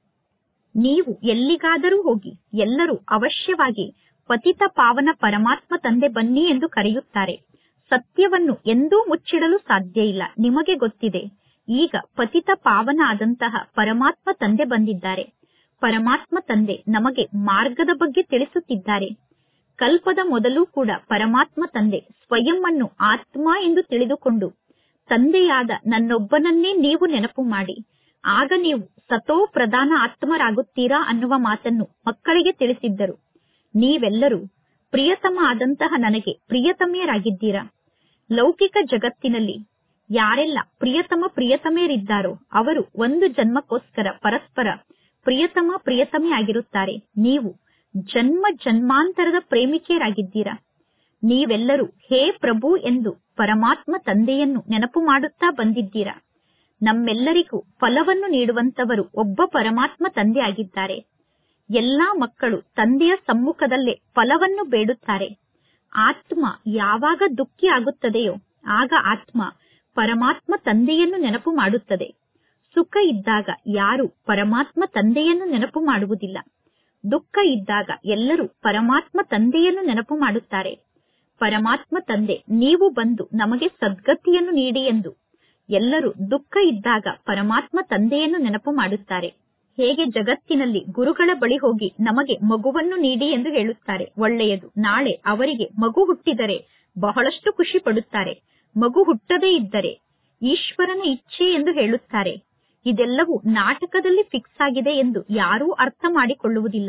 [SPEAKER 1] ನೀವು ಎಲ್ಲಿಗಾದರೂ ಹೋಗಿ ಎಲ್ಲರೂ ಅವಶ್ಯವಾಗಿ ಪತಿತ ಪಾವನ ಪರಮಾತ್ಮ ತಂದೆ ಬನ್ನಿ ಎಂದು ಕರೆಯುತ್ತಾರೆ ಸತ್ಯವನ್ನು ಎಂದೂ ಮುಚ್ಚಿಡಲು ಸಾಧ್ಯ ಇಲ್ಲ ನಿಮಗೆ ಗೊತ್ತಿದೆ ಈಗ ಪತಿತ ಪಾವನ ಆದಂತಹ ಪರಮಾತ್ಮ ತಂದೆ ಬಂದಿದ್ದಾರೆ ಪರಮಾತ್ಮ ತಂದೆ ನಮಗೆ ಮಾರ್ಗದ ಬಗ್ಗೆ ತಿಳಿಸುತ್ತಿದ್ದಾರೆ ಕಲ್ಪದ ಮೊದಲು ಕೂಡ ಪರಮಾತ್ಮ ತಂದೆ ಸ್ವಯಂ ಅನ್ನು ಆತ್ಮ ಎಂದು ತಿಳಿದುಕೊಂಡು ತಂದೆಯಾದ ನನ್ನೊಬ್ಬನನ್ನೇ ನೀವು ನೆನಪು ಮಾಡಿ ಆಗ ನೀವು ಸತೋ ಪ್ರಧಾನ ಆತ್ಮರಾಗುತ್ತೀರಾ ಅನ್ನುವ ಮಾತನ್ನು ಮಕ್ಕಳಿಗೆ ತಿಳಿಸಿದ್ದರು ನೀವೆಲ್ಲರೂ ಪ್ರಿಯತಮ ಆದಂತಹ ನನಗೆ ಪ್ರಿಯತಮೆಯರಾಗಿದ್ದೀರಾ ಲೌಕಿಕ ಜಗತ್ತಿನಲ್ಲಿ ಯಾರೆಲ್ಲ ಪ್ರಿಯತಮ ಪ್ರಿಯತಮೆಯರಿದ್ದಾರೋ ಅವರು ಒಂದು ಜನ್ಮಕ್ಕೋಸ್ಕರ ಪರಸ್ಪರ ಪ್ರಿಯತಮ ಪ್ರಿಯತಮೆ ಆಗಿರುತ್ತಾರೆ ನೀವು ಜನ್ಮ ಜನ್ಮಾಂತರದ ಪ್ರೇಮಿಕೆಯರಾಗಿದ್ದೀರಾ ನೀವೆಲ್ಲರೂ ಹೇ ಪ್ರಭು ಎಂದು ಪರಮಾತ್ಮ ತಂದೆಯನ್ನು ನೆನಪು ಮಾಡುತ್ತಾ ಬಂದಿದ್ದೀರಾ ನಮ್ಮೆಲ್ಲರಿಗೂ ಫಲವನ್ನು ನೀಡುವಂತವರು ಒಬ್ಬ ಪರಮಾತ್ಮ ತಂದೆ ಆಗಿದ್ದಾರೆ ಎಲ್ಲಾ ಮಕ್ಕಳು ತಂದೆಯ ಸಮ್ಮುಖದಲ್ಲೇ ಫಲವನ್ನು ಬೇಡುತ್ತಾರೆ ಆತ್ಮ ಯಾವಾಗ ದುಃಖಿ ಆಗುತ್ತದೆಯೋ ಆಗ ಆತ್ಮ ಪರಮಾತ್ಮ ತಂದೆಯನ್ನು ನೆನಪು ಮಾಡುತ್ತದೆ ಸುಖ ಇದ್ದಾಗ ಯಾರು ಪರಮಾತ್ಮ ತಂದೆಯನ್ನು ನೆನಪು ಮಾಡುವುದಿಲ್ಲ ದುಃಖ ಇದ್ದಾಗ ಎಲ್ಲರೂ ಪರಮಾತ್ಮ ತಂದೆಯನ್ನು ನೆನಪು ಮಾಡುತ್ತಾರೆ ಪರಮಾತ್ಮ ತಂದೆ ನೀವು ಬಂದು ನಮಗೆ ಸದ್ಗತಿಯನ್ನು ನೀಡಿ ಎಂದು ಎಲ್ಲರೂ ದುಃಖ ಇದ್ದಾಗ ಪರಮಾತ್ಮ ತಂದೆಯನ್ನು ನೆನಪು ಮಾಡುತ್ತಾರೆ ಹೇಗೆ ಜಗತ್ತಿನಲ್ಲಿ ಗುರುಗಳ ಬಳಿ ಹೋಗಿ ನಮಗೆ ಮಗುವನ್ನು ನೀಡಿ ಎಂದು ಹೇಳುತ್ತಾರೆ ಒಳ್ಳೆಯದು ನಾಳೆ ಅವರಿಗೆ ಮಗು ಹುಟ್ಟಿದರೆ ಬಹಳಷ್ಟು ಖುಷಿ ಪಡುತ್ತಾರೆ ಮಗು ಹುಟ್ಟದೇ ಇದ್ದರೆ ಈಶ್ವರನ ಇಚ್ಛೆ ಎಂದು ಹೇಳುತ್ತಾರೆ ಇದೆಲ್ಲವೂ ನಾಟಕದಲ್ಲಿ ಫಿಕ್ಸ್ ಆಗಿದೆ ಎಂದು ಯಾರೂ ಅರ್ಥ ಮಾಡಿಕೊಳ್ಳುವುದಿಲ್ಲ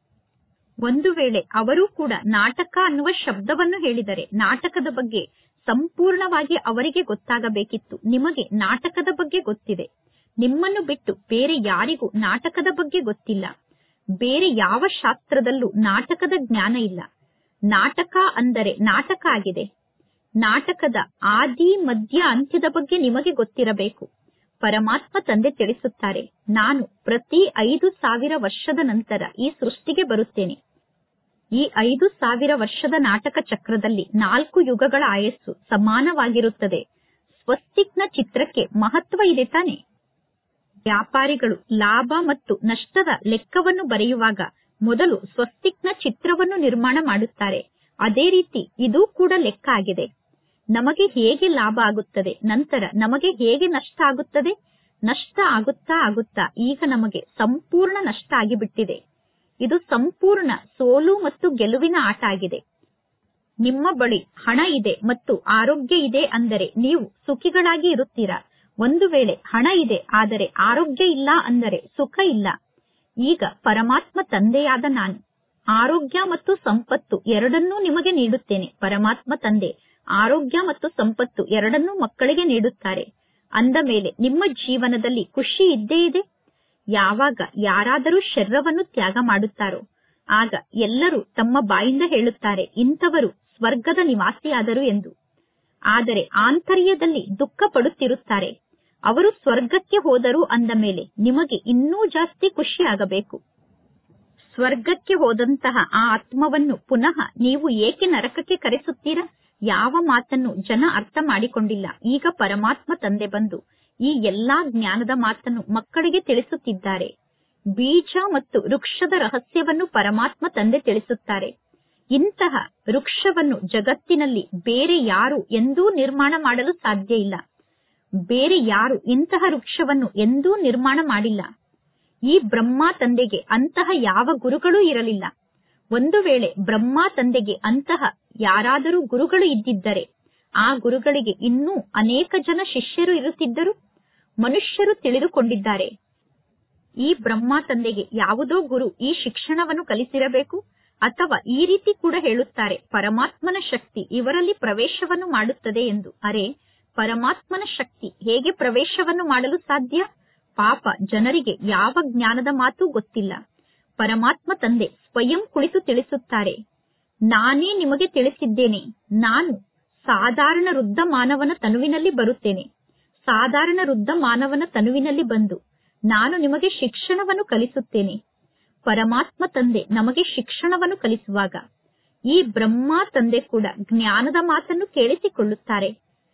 [SPEAKER 1] ಒಂದು ವೇಳೆ ಅವರೂ ಕೂಡ ನಾಟಕ ಅನ್ನುವ ಶಬ್ದವನ್ನು ಹೇಳಿದರೆ ನಾಟಕದ ಬಗ್ಗೆ ಸಂಪೂರ್ಣವಾಗಿ ಅವರಿಗೆ ಗೊತ್ತಾಗಬೇಕಿತ್ತು ನಿಮಗೆ ನಾಟಕದ ಬಗ್ಗೆ ಗೊತ್ತಿದೆ ನಿಮ್ಮನ್ನು ಬಿಟ್ಟು ಬೇರೆ ಯಾರಿಗೂ ನಾಟಕದ ಬಗ್ಗೆ ಗೊತ್ತಿಲ್ಲ ಬೇರೆ ಯಾವ ಶಾಸ್ತ್ರದಲ್ಲೂ ನಾಟಕದ ಜ್ಞಾನ ಇಲ್ಲ ನಾಟಕ ಅಂದರೆ ನಾಟಕ ಆಗಿದೆ ನಾಟಕದ ಆದಿ ಮಧ್ಯ ಅಂತ್ಯದ ಬಗ್ಗೆ ನಿಮಗೆ ಗೊತ್ತಿರಬೇಕು ಪರಮಾತ್ಮ ತಂದೆ ತಿಳಿಸುತ್ತಾರೆ ನಾನು ಪ್ರತಿ ಐದು ಸಾವಿರ ವರ್ಷದ ನಂತರ ಈ ಸೃಷ್ಟಿಗೆ ಬರುತ್ತೇನೆ ಈ ಐದು ಸಾವಿರ ವರ್ಷದ ನಾಟಕ ಚಕ್ರದಲ್ಲಿ ನಾಲ್ಕು ಯುಗಗಳ ಆಯಸ್ಸು ಸಮಾನವಾಗಿರುತ್ತದೆ ಸ್ವಸ್ತಿಕ್ನ ಚಿತ್ರಕ್ಕೆ ಮಹತ್ವ ಇದೆ ತಾನೆ ವ್ಯಾಪಾರಿಗಳು ಲಾಭ ಮತ್ತು ನಷ್ಟದ ಲೆಕ್ಕವನ್ನು ಬರೆಯುವಾಗ ಮೊದಲು ಸ್ವಸ್ತಿಕ್ನ ಚಿತ್ರವನ್ನು ನಿರ್ಮಾಣ ಮಾಡುತ್ತಾರೆ ಅದೇ ರೀತಿ ಇದು ಕೂಡ ಲೆಕ್ಕ ಆಗಿದೆ ನಮಗೆ ಹೇಗೆ ಲಾಭ ಆಗುತ್ತದೆ ನಂತರ ನಮಗೆ ಹೇಗೆ ನಷ್ಟ ಆಗುತ್ತದೆ ನಷ್ಟ ಆಗುತ್ತಾ ಆಗುತ್ತಾ ಈಗ ನಮಗೆ ಸಂಪೂರ್ಣ ನಷ್ಟ ಆಗಿಬಿಟ್ಟಿದೆ ಇದು ಸಂಪೂರ್ಣ ಸೋಲು ಮತ್ತು ಗೆಲುವಿನ ಆಟ ಆಗಿದೆ ನಿಮ್ಮ ಬಳಿ ಹಣ ಇದೆ ಮತ್ತು ಆರೋಗ್ಯ ಇದೆ ಅಂದರೆ ನೀವು ಸುಖಿಗಳಾಗಿ ಇರುತ್ತೀರಾ ಒಂದು ವೇಳೆ ಹಣ ಇದೆ ಆದರೆ ಆರೋಗ್ಯ ಇಲ್ಲ ಅಂದರೆ ಸುಖ ಇಲ್ಲ ಈಗ ಪರಮಾತ್ಮ ತಂದೆಯಾದ ನಾನು ಆರೋಗ್ಯ ಮತ್ತು ಸಂಪತ್ತು ಎರಡನ್ನೂ ನಿಮಗೆ ನೀಡುತ್ತೇನೆ ಪರಮಾತ್ಮ ತಂದೆ ಆರೋಗ್ಯ ಮತ್ತು ಸಂಪತ್ತು ಎರಡನ್ನೂ ಮಕ್ಕಳಿಗೆ ನೀಡುತ್ತಾರೆ ಅಂದ ಮೇಲೆ ನಿಮ್ಮ ಜೀವನದಲ್ಲಿ ಖುಷಿ ಇದ್ದೇ ಇದೆ ಯಾವಾಗ ಯಾರಾದರೂ ಶರೀರವನ್ನು ತ್ಯಾಗ ಮಾಡುತ್ತಾರೋ ಆಗ ಎಲ್ಲರೂ ತಮ್ಮ ಬಾಯಿಂದ ಹೇಳುತ್ತಾರೆ ಇಂಥವರು ಸ್ವರ್ಗದ ನಿವಾಸಿಯಾದರು ಎಂದು ಆದರೆ ಆಂತರ್ಯದಲ್ಲಿ ದುಃಖ ಪಡುತ್ತಿರುತ್ತಾರೆ ಅವರು ಸ್ವರ್ಗಕ್ಕೆ ಹೋದರು ಅಂದ ಮೇಲೆ ನಿಮಗೆ ಇನ್ನೂ ಜಾಸ್ತಿ ಖುಷಿ ಆಗಬೇಕು ಸ್ವರ್ಗಕ್ಕೆ ಹೋದಂತಹ ಆ ಆತ್ಮವನ್ನು ಪುನಃ ನೀವು ಏಕೆ ನರಕಕ್ಕೆ ಕರೆಸುತ್ತೀರಾ ಯಾವ ಮಾತನ್ನು ಜನ ಅರ್ಥ ಮಾಡಿಕೊಂಡಿಲ್ಲ ಈಗ ಪರಮಾತ್ಮ ತಂದೆ ಬಂದು ಈ ಎಲ್ಲಾ ಜ್ಞಾನದ ಮಾತನ್ನು ಮಕ್ಕಳಿಗೆ ತಿಳಿಸುತ್ತಿದ್ದಾರೆ ಬೀಜ ಮತ್ತು ವೃಕ್ಷದ ರಹಸ್ಯವನ್ನು ಪರಮಾತ್ಮ ತಂದೆ ತಿಳಿಸುತ್ತಾರೆ ಇಂತಹ ವೃಕ್ಷವನ್ನು ಜಗತ್ತಿನಲ್ಲಿ ಬೇರೆ ಯಾರು ಎಂದೂ ನಿರ್ಮಾಣ ಮಾಡಲು ಸಾಧ್ಯ ಇಲ್ಲ ಬೇರೆ ಯಾರು ಇಂತಹ ವೃಕ್ಷವನ್ನು ಎಂದೂ ನಿರ್ಮಾಣ ಮಾಡಿಲ್ಲ ಈ ಬ್ರಹ್ಮ ತಂದೆಗೆ ಅಂತಹ ಯಾವ ಗುರುಗಳೂ ಇರಲಿಲ್ಲ ಒಂದು ವೇಳೆ ಬ್ರಹ್ಮ ತಂದೆಗೆ ಅಂತಹ ಯಾರಾದರೂ ಗುರುಗಳು ಇದ್ದಿದ್ದರೆ ಆ ಗುರುಗಳಿಗೆ ಇನ್ನೂ ಅನೇಕ ಜನ ಶಿಷ್ಯರು ಇರುತ್ತಿದ್ದರು ಮನುಷ್ಯರು ತಿಳಿದುಕೊಂಡಿದ್ದಾರೆ ಈ ಬ್ರಹ್ಮ ತಂದೆಗೆ ಯಾವುದೋ ಗುರು ಈ ಶಿಕ್ಷಣವನ್ನು ಕಲಿಸಿರಬೇಕು ಅಥವಾ ಈ ರೀತಿ ಕೂಡ ಹೇಳುತ್ತಾರೆ ಪರಮಾತ್ಮನ ಶಕ್ತಿ ಇವರಲ್ಲಿ ಪ್ರವೇಶವನ್ನು ಮಾಡುತ್ತದೆ ಎಂದು ಅರೆ ಪರಮಾತ್ಮನ ಶಕ್ತಿ ಹೇಗೆ ಪ್ರವೇಶವನ್ನು ಮಾಡಲು ಸಾಧ್ಯ ಪಾಪ ಜನರಿಗೆ ಯಾವ ಜ್ಞಾನದ ಮಾತು ಗೊತ್ತಿಲ್ಲ ಪರಮಾತ್ಮ ತಂದೆ ಸ್ವಯಂ ಕುಳಿತು ತಿಳಿಸುತ್ತಾರೆ ನಾನೇ ನಿಮಗೆ ತಿಳಿಸಿದ್ದೇನೆ ನಾನು ಸಾಧಾರಣ ವೃದ್ಧ ಮಾನವನ ತನುವಿನಲ್ಲಿ ಬರುತ್ತೇನೆ ಸಾಧಾರಣ ವೃದ್ಧ ಮಾನವನ ತನುವಿನಲ್ಲಿ ಬಂದು ನಾನು ನಿಮಗೆ ಶಿಕ್ಷಣವನ್ನು ಕಲಿಸುತ್ತೇನೆ ಪರಮಾತ್ಮ ತಂದೆ ನಮಗೆ ಶಿಕ್ಷಣವನ್ನು ಕಲಿಸುವಾಗ ಈ ಬ್ರಹ್ಮ ತಂದೆ ಕೂಡ ಜ್ಞಾನದ ಮಾತನ್ನು ಕೇಳಿಸಿಕೊಳ್ಳುತ್ತಾರೆ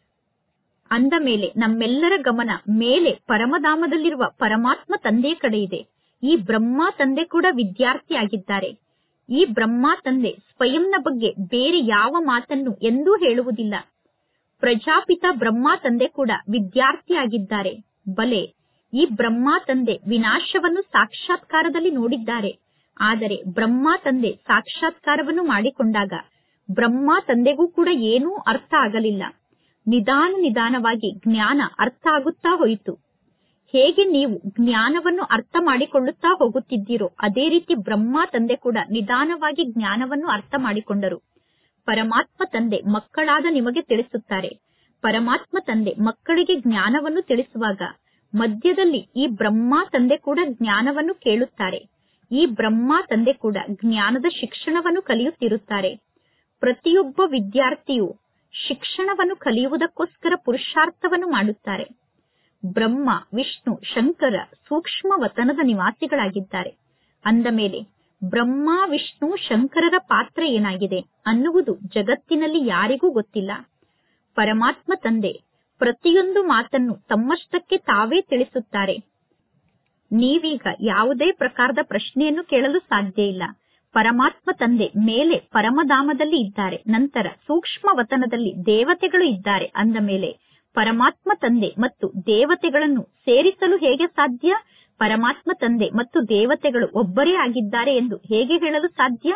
[SPEAKER 1] ಅಂದ ಮೇಲೆ ನಮ್ಮೆಲ್ಲರ ಗಮನ ಮೇಲೆ ಪರಮಧಾಮದಲ್ಲಿರುವ ಪರಮಾತ್ಮ ತಂದೆಯ ಕಡೆ ಇದೆ ಈ ಬ್ರಹ್ಮ ತಂದೆ ಕೂಡ ವಿದ್ಯಾರ್ಥಿಯಾಗಿದ್ದಾರೆ ಈ ಬ್ರಹ್ಮ ತಂದೆ ಸ್ವಯಂನ ಬಗ್ಗೆ ಬೇರೆ ಯಾವ ಮಾತನ್ನು ಎಂದೂ ಹೇಳುವುದಿಲ್ಲ ಪ್ರಜಾಪಿತ ಬ್ರಹ್ಮ ತಂದೆ ಕೂಡ ವಿದ್ಯಾರ್ಥಿಯಾಗಿದ್ದಾರೆ ಬಲೆ ಈ ಬ್ರಹ್ಮ ತಂದೆ ವಿನಾಶವನ್ನು ಸಾಕ್ಷಾತ್ಕಾರದಲ್ಲಿ ನೋಡಿದ್ದಾರೆ ಆದರೆ ಬ್ರಹ್ಮ ತಂದೆ ಸಾಕ್ಷಾತ್ಕಾರವನ್ನು ಮಾಡಿಕೊಂಡಾಗ ಬ್ರಹ್ಮ ತಂದೆಗೂ ಕೂಡ ಏನೂ ಅರ್ಥ ಆಗಲಿಲ್ಲ ನಿಧಾನ ನಿಧಾನವಾಗಿ ಜ್ಞಾನ ಅರ್ಥ ಆಗುತ್ತಾ ಹೋಯಿತು ಹೇಗೆ ನೀವು ಜ್ಞಾನವನ್ನು ಅರ್ಥ ಮಾಡಿಕೊಳ್ಳುತ್ತಾ ಹೋಗುತ್ತಿದ್ದೀರೋ ಅದೇ ರೀತಿ ಬ್ರಹ್ಮ ತಂದೆ ಕೂಡ ನಿಧಾನವಾಗಿ ಜ್ಞಾನವನ್ನು ಅರ್ಥ ಮಾಡಿಕೊಂಡರು ಪರಮಾತ್ಮ ತಂದೆ ಮಕ್ಕಳಾದ ನಿಮಗೆ ತಿಳಿಸುತ್ತಾರೆ ಪರಮಾತ್ಮ ತಂದೆ ಮಕ್ಕಳಿಗೆ ಜ್ಞಾನವನ್ನು ತಿಳಿಸುವಾಗ ಮಧ್ಯದಲ್ಲಿ ಈ ಬ್ರಹ್ಮ ತಂದೆ ಕೂಡ ಜ್ಞಾನವನ್ನು ಕೇಳುತ್ತಾರೆ ಈ ಬ್ರಹ್ಮ ತಂದೆ ಕೂಡ ಜ್ಞಾನದ ಶಿಕ್ಷಣವನ್ನು ಕಲಿಯುತ್ತಿರುತ್ತಾರೆ ಪ್ರತಿಯೊಬ್ಬ ವಿದ್ಯಾರ್ಥಿಯು ಶಿಕ್ಷಣವನ್ನು ಕಲಿಯುವುದಕ್ಕೋಸ್ಕರ ಪುರುಷಾರ್ಥವನ್ನು ಮಾಡುತ್ತಾರೆ ಬ್ರಹ್ಮ ವಿಷ್ಣು ಶಂಕರ ಸೂಕ್ಷ್ಮ ವತನದ ನಿವಾಸಿಗಳಾಗಿದ್ದಾರೆ ಅಂದ ಮೇಲೆ ಬ್ರಹ್ಮ ವಿಷ್ಣು ಶಂಕರರ ಪಾತ್ರ ಏನಾಗಿದೆ ಅನ್ನುವುದು ಜಗತ್ತಿನಲ್ಲಿ ಯಾರಿಗೂ ಗೊತ್ತಿಲ್ಲ ಪರಮಾತ್ಮ ತಂದೆ ಪ್ರತಿಯೊಂದು ಮಾತನ್ನು ತಮ್ಮಷ್ಟಕ್ಕೆ ತಾವೇ ತಿಳಿಸುತ್ತಾರೆ ನೀವೀಗ ಯಾವುದೇ ಪ್ರಕಾರದ ಪ್ರಶ್ನೆಯನ್ನು ಕೇಳಲು ಸಾಧ್ಯ ಇಲ್ಲ ಪರಮಾತ್ಮ ತಂದೆ ಮೇಲೆ ಪರಮಧಾಮದಲ್ಲಿ ಇದ್ದಾರೆ ನಂತರ ಸೂಕ್ಷ್ಮ ವತನದಲ್ಲಿ ದೇವತೆಗಳು ಇದ್ದಾರೆ ಅಂದ ಮೇಲೆ ಪರಮಾತ್ಮ ತಂದೆ ಮತ್ತು ದೇವತೆಗಳನ್ನು ಸೇರಿಸಲು ಹೇಗೆ ಸಾಧ್ಯ ಪರಮಾತ್ಮ ತಂದೆ ಮತ್ತು ದೇವತೆಗಳು ಒಬ್ಬರೇ ಆಗಿದ್ದಾರೆ ಎಂದು ಹೇಗೆ ಹೇಳಲು ಸಾಧ್ಯ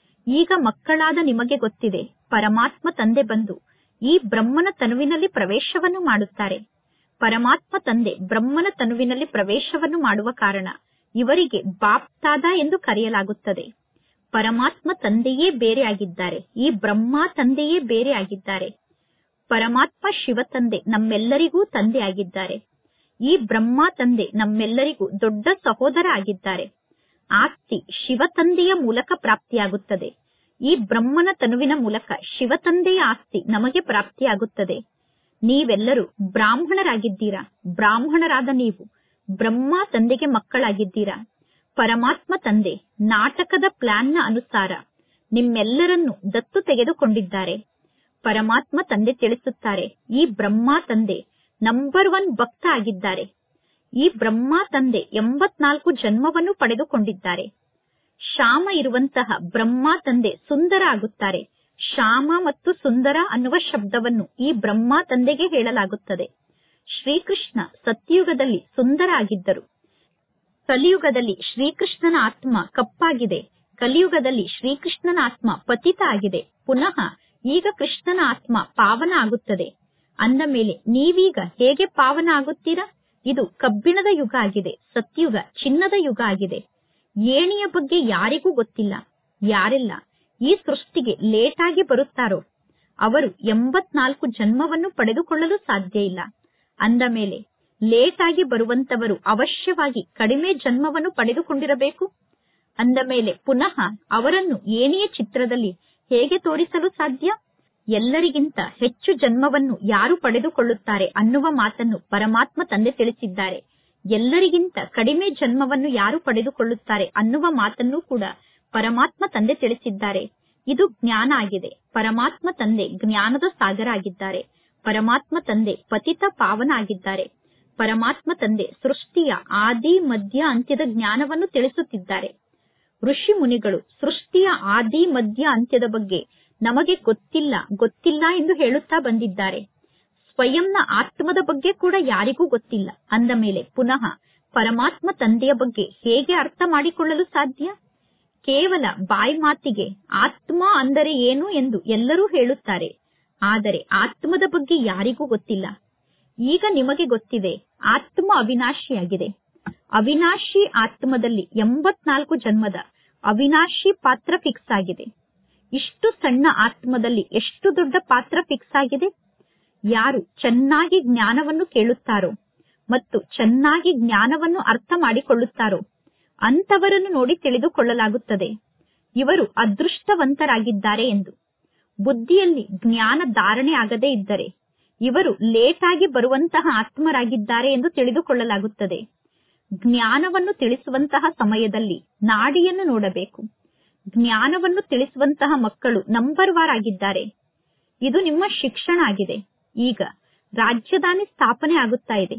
[SPEAKER 1] ಈಗ ಮಕ್ಕಳಾದ ನಿಮಗೆ ಗೊತ್ತಿದೆ ಪರಮಾತ್ಮ ತಂದೆ ಬಂದು ಈ ಬ್ರಹ್ಮನ ತನುವಿನಲ್ಲಿ ಪ್ರವೇಶವನ್ನು ಮಾಡುತ್ತಾರೆ ಪರಮಾತ್ಮ ತಂದೆ ಬ್ರಹ್ಮನ ತನುವಿನಲ್ಲಿ ಪ್ರವೇಶವನ್ನು ಮಾಡುವ ಕಾರಣ ಇವರಿಗೆ ಬಾಪ್ತಾದ ಎಂದು ಕರೆಯಲಾಗುತ್ತದೆ ಪರಮಾತ್ಮ ತಂದೆಯೇ ಬೇರೆ ಆಗಿದ್ದಾರೆ ಈ ಬ್ರಹ್ಮ ತಂದೆಯೇ ಬೇರೆ ಆಗಿದ್ದಾರೆ ಪರಮಾತ್ಮ ಶಿವ ತಂದೆ ನಮ್ಮೆಲ್ಲರಿಗೂ ತಂದೆ ಆಗಿದ್ದಾರೆ ಈ ಬ್ರಹ್ಮ ತಂದೆ ನಮ್ಮೆಲ್ಲರಿಗೂ ದೊಡ್ಡ ಸಹೋದರ ಆಗಿದ್ದಾರೆ ಆಸ್ತಿ ಶಿವ ತಂದೆಯ ಮೂಲಕ ಪ್ರಾಪ್ತಿಯಾಗುತ್ತದೆ ಈ ಬ್ರಹ್ಮನ ತನುವಿನ ಮೂಲಕ ಶಿವ ತಂದೆಯ ಆಸ್ತಿ ನಮಗೆ ಪ್ರಾಪ್ತಿಯಾಗುತ್ತದೆ ನೀವೆಲ್ಲರೂ ಬ್ರಾಹ್ಮಣರಾಗಿದ್ದೀರಾ ಬ್ರಾಹ್ಮಣರಾದ ನೀವು ಬ್ರಹ್ಮ ತಂದೆಗೆ ಮಕ್ಕಳಾಗಿದ್ದೀರಾ ಪರಮಾತ್ಮ ತಂದೆ ನಾಟಕದ ಪ್ಲಾನ್ನ ಅನುಸಾರ ನಿಮ್ಮೆಲ್ಲರನ್ನು ದತ್ತು ತೆಗೆದುಕೊಂಡಿದ್ದಾರೆ ಪರಮಾತ್ಮ ತಂದೆ ತಿಳಿಸುತ್ತಾರೆ ಈ ಬ್ರಹ್ಮ ತಂದೆ ನಂಬರ್ ಒನ್ ಭಕ್ತ ಆಗಿದ್ದಾರೆ ಈ ಬ್ರಹ್ಮ ತಂದೆ ಎಂಬತ್ನಾಲ್ಕು ಜನ್ಮವನ್ನು ಪಡೆದುಕೊಂಡಿದ್ದಾರೆ ಶ್ಯಾಮ ಇರುವಂತಹ ಬ್ರಹ್ಮ ತಂದೆ ಸುಂದರ ಆಗುತ್ತಾರೆ ಶ್ಯಾಮ ಮತ್ತು ಸುಂದರ ಅನ್ನುವ ಶಬ್ದವನ್ನು ಈ ಬ್ರಹ್ಮ ತಂದೆಗೆ ಹೇಳಲಾಗುತ್ತದೆ ಶ್ರೀಕೃಷ್ಣ ಸತ್ಯಯುಗದಲ್ಲಿ ಸುಂದರ ಆಗಿದ್ದರು ಕಲಿಯುಗದಲ್ಲಿ ಶ್ರೀಕೃಷ್ಣನ ಆತ್ಮ ಕಪ್ಪಾಗಿದೆ ಕಲಿಯುಗದಲ್ಲಿ ಶ್ರೀಕೃಷ್ಣನ ಆತ್ಮ ಪತಿತ ಆಗಿದೆ ಪುನಃ ಈಗ ಕೃಷ್ಣನ ಆತ್ಮ ಪಾವನ ಆಗುತ್ತದೆ ಅಂದ ಮೇಲೆ ನೀವೀಗ ಹೇಗೆ ಪಾವನ ಆಗುತ್ತೀರಾ ಇದು ಕಬ್ಬಿಣದ ಯುಗ ಆಗಿದೆ ಸತ್ಯುಗ ಚಿನ್ನದ ಯುಗ ಆಗಿದೆ ಏಣಿಯ ಬಗ್ಗೆ ಯಾರಿಗೂ ಗೊತ್ತಿಲ್ಲ ಯಾರೆಲ್ಲ ಈ ಸೃಷ್ಟಿಗೆ ಲೇಟ್ ಆಗಿ ಬರುತ್ತಾರೋ ಅವರು ಎಂಬತ್ನಾಲ್ಕು ಜನ್ಮವನ್ನು ಪಡೆದುಕೊಳ್ಳಲು ಸಾಧ್ಯ ಇಲ್ಲ ಅಂದ ಮೇಲೆ ಲೇಟ್ ಆಗಿ ಬರುವಂತವರು ಅವಶ್ಯವಾಗಿ ಕಡಿಮೆ ಜನ್ಮವನ್ನು ಪಡೆದುಕೊಂಡಿರಬೇಕು ಅಂದ ಮೇಲೆ ಪುನಃ ಅವರನ್ನು ಏಣಿಯ ಚಿತ್ರದಲ್ಲಿ ಹೇಗೆ ತೋರಿಸಲು ಸಾಧ್ಯ ಎಲ್ಲರಿಗಿಂತ ಹೆಚ್ಚು ಜನ್ಮವನ್ನು ಯಾರು ಪಡೆದುಕೊಳ್ಳುತ್ತಾರೆ ಅನ್ನುವ ಮಾತನ್ನು ಪರಮಾತ್ಮ ತಂದೆ ತಿಳಿಸಿದ್ದಾರೆ ಎಲ್ಲರಿಗಿಂತ ಕಡಿಮೆ ಜನ್ಮವನ್ನು ಯಾರು ಪಡೆದುಕೊಳ್ಳುತ್ತಾರೆ ಅನ್ನುವ ಮಾತನ್ನು ಕೂಡ ಪರಮಾತ್ಮ ತಂದೆ ತಿಳಿಸಿದ್ದಾರೆ ಇದು ಜ್ಞಾನ ಆಗಿದೆ ಪರಮಾತ್ಮ ತಂದೆ ಜ್ಞಾನದ ಸಾಗರ ಆಗಿದ್ದಾರೆ ಪರಮಾತ್ಮ ತಂದೆ ಪತಿತ ಪಾವನ ಆಗಿದ್ದಾರೆ ಪರಮಾತ್ಮ ತಂದೆ ಸೃಷ್ಟಿಯ ಆದಿ ಮಧ್ಯ ಅಂತ್ಯದ ಜ್ಞಾನವನ್ನು ತಿಳಿಸುತ್ತಿದ್ದಾರೆ ಋಷಿ ಮುನಿಗಳು ಸೃಷ್ಟಿಯ ಆದಿ ಮಧ್ಯ ಅಂತ್ಯದ ಬಗ್ಗೆ ನಮಗೆ ಗೊತ್ತಿಲ್ಲ ಗೊತ್ತಿಲ್ಲ ಎಂದು ಹೇಳುತ್ತಾ ಬಂದಿದ್ದಾರೆ ಸ್ವಯಂನ ಆತ್ಮದ ಬಗ್ಗೆ ಕೂಡ ಯಾರಿಗೂ ಗೊತ್ತಿಲ್ಲ ಅಂದ ಮೇಲೆ ಪುನಃ ಪರಮಾತ್ಮ ತಂದೆಯ ಬಗ್ಗೆ ಹೇಗೆ ಅರ್ಥ ಮಾಡಿಕೊಳ್ಳಲು ಸಾಧ್ಯ ಕೇವಲ ಬಾಯಿ ಮಾತಿಗೆ ಆತ್ಮ ಅಂದರೆ ಏನು ಎಂದು ಎಲ್ಲರೂ ಹೇಳುತ್ತಾರೆ ಆದರೆ ಆತ್ಮದ ಬಗ್ಗೆ ಯಾರಿಗೂ ಗೊತ್ತಿಲ್ಲ ಈಗ ನಿಮಗೆ ಗೊತ್ತಿದೆ ಆತ್ಮ ಅವಿನಾಶಿಯಾಗಿದೆ ಅವಿನಾಶಿ ಆತ್ಮದಲ್ಲಿ ಎಂಬತ್ನಾಲ್ಕು ಜನ್ಮದ ಅವಿನಾಶಿ ಪಾತ್ರ ಫಿಕ್ಸ್ ಆಗಿದೆ ಇಷ್ಟು ಸಣ್ಣ ಆತ್ಮದಲ್ಲಿ ಎಷ್ಟು ದೊಡ್ಡ ಪಾತ್ರ ಫಿಕ್ಸ್ ಆಗಿದೆ ಯಾರು ಚೆನ್ನಾಗಿ ಜ್ಞಾನವನ್ನು ಕೇಳುತ್ತಾರೋ ಮತ್ತು ಚೆನ್ನಾಗಿ ಜ್ಞಾನವನ್ನು ಅರ್ಥ ಮಾಡಿಕೊಳ್ಳುತ್ತಾರೋ ಅಂತವರನ್ನು ನೋಡಿ ತಿಳಿದುಕೊಳ್ಳಲಾಗುತ್ತದೆ ಇವರು ಅದೃಷ್ಟವಂತರಾಗಿದ್ದಾರೆ ಎಂದು ಬುದ್ಧಿಯಲ್ಲಿ ಜ್ಞಾನ ಧಾರಣೆ ಆಗದೇ ಇದ್ದರೆ ಇವರು ಲೇಟ್ ಆಗಿ ಬರುವಂತಹ ಆತ್ಮರಾಗಿದ್ದಾರೆ ಎಂದು ತಿಳಿದುಕೊಳ್ಳಲಾಗುತ್ತದೆ ಜ್ಞಾನವನ್ನು ತಿಳಿಸುವಂತಹ ಸಮಯದಲ್ಲಿ ನಾಡಿಯನ್ನು ನೋಡಬೇಕು ಜ್ಞಾನವನ್ನು ತಿಳಿಸುವಂತಹ ಮಕ್ಕಳು ನಂಬರ್ ವಾರ್ ಆಗಿದ್ದಾರೆ ಇದು ನಿಮ್ಮ ಶಿಕ್ಷಣ ಆಗಿದೆ ಈಗ ರಾಜ್ಯದಾನಿ ಸ್ಥಾಪನೆ ಆಗುತ್ತಾ ಇದೆ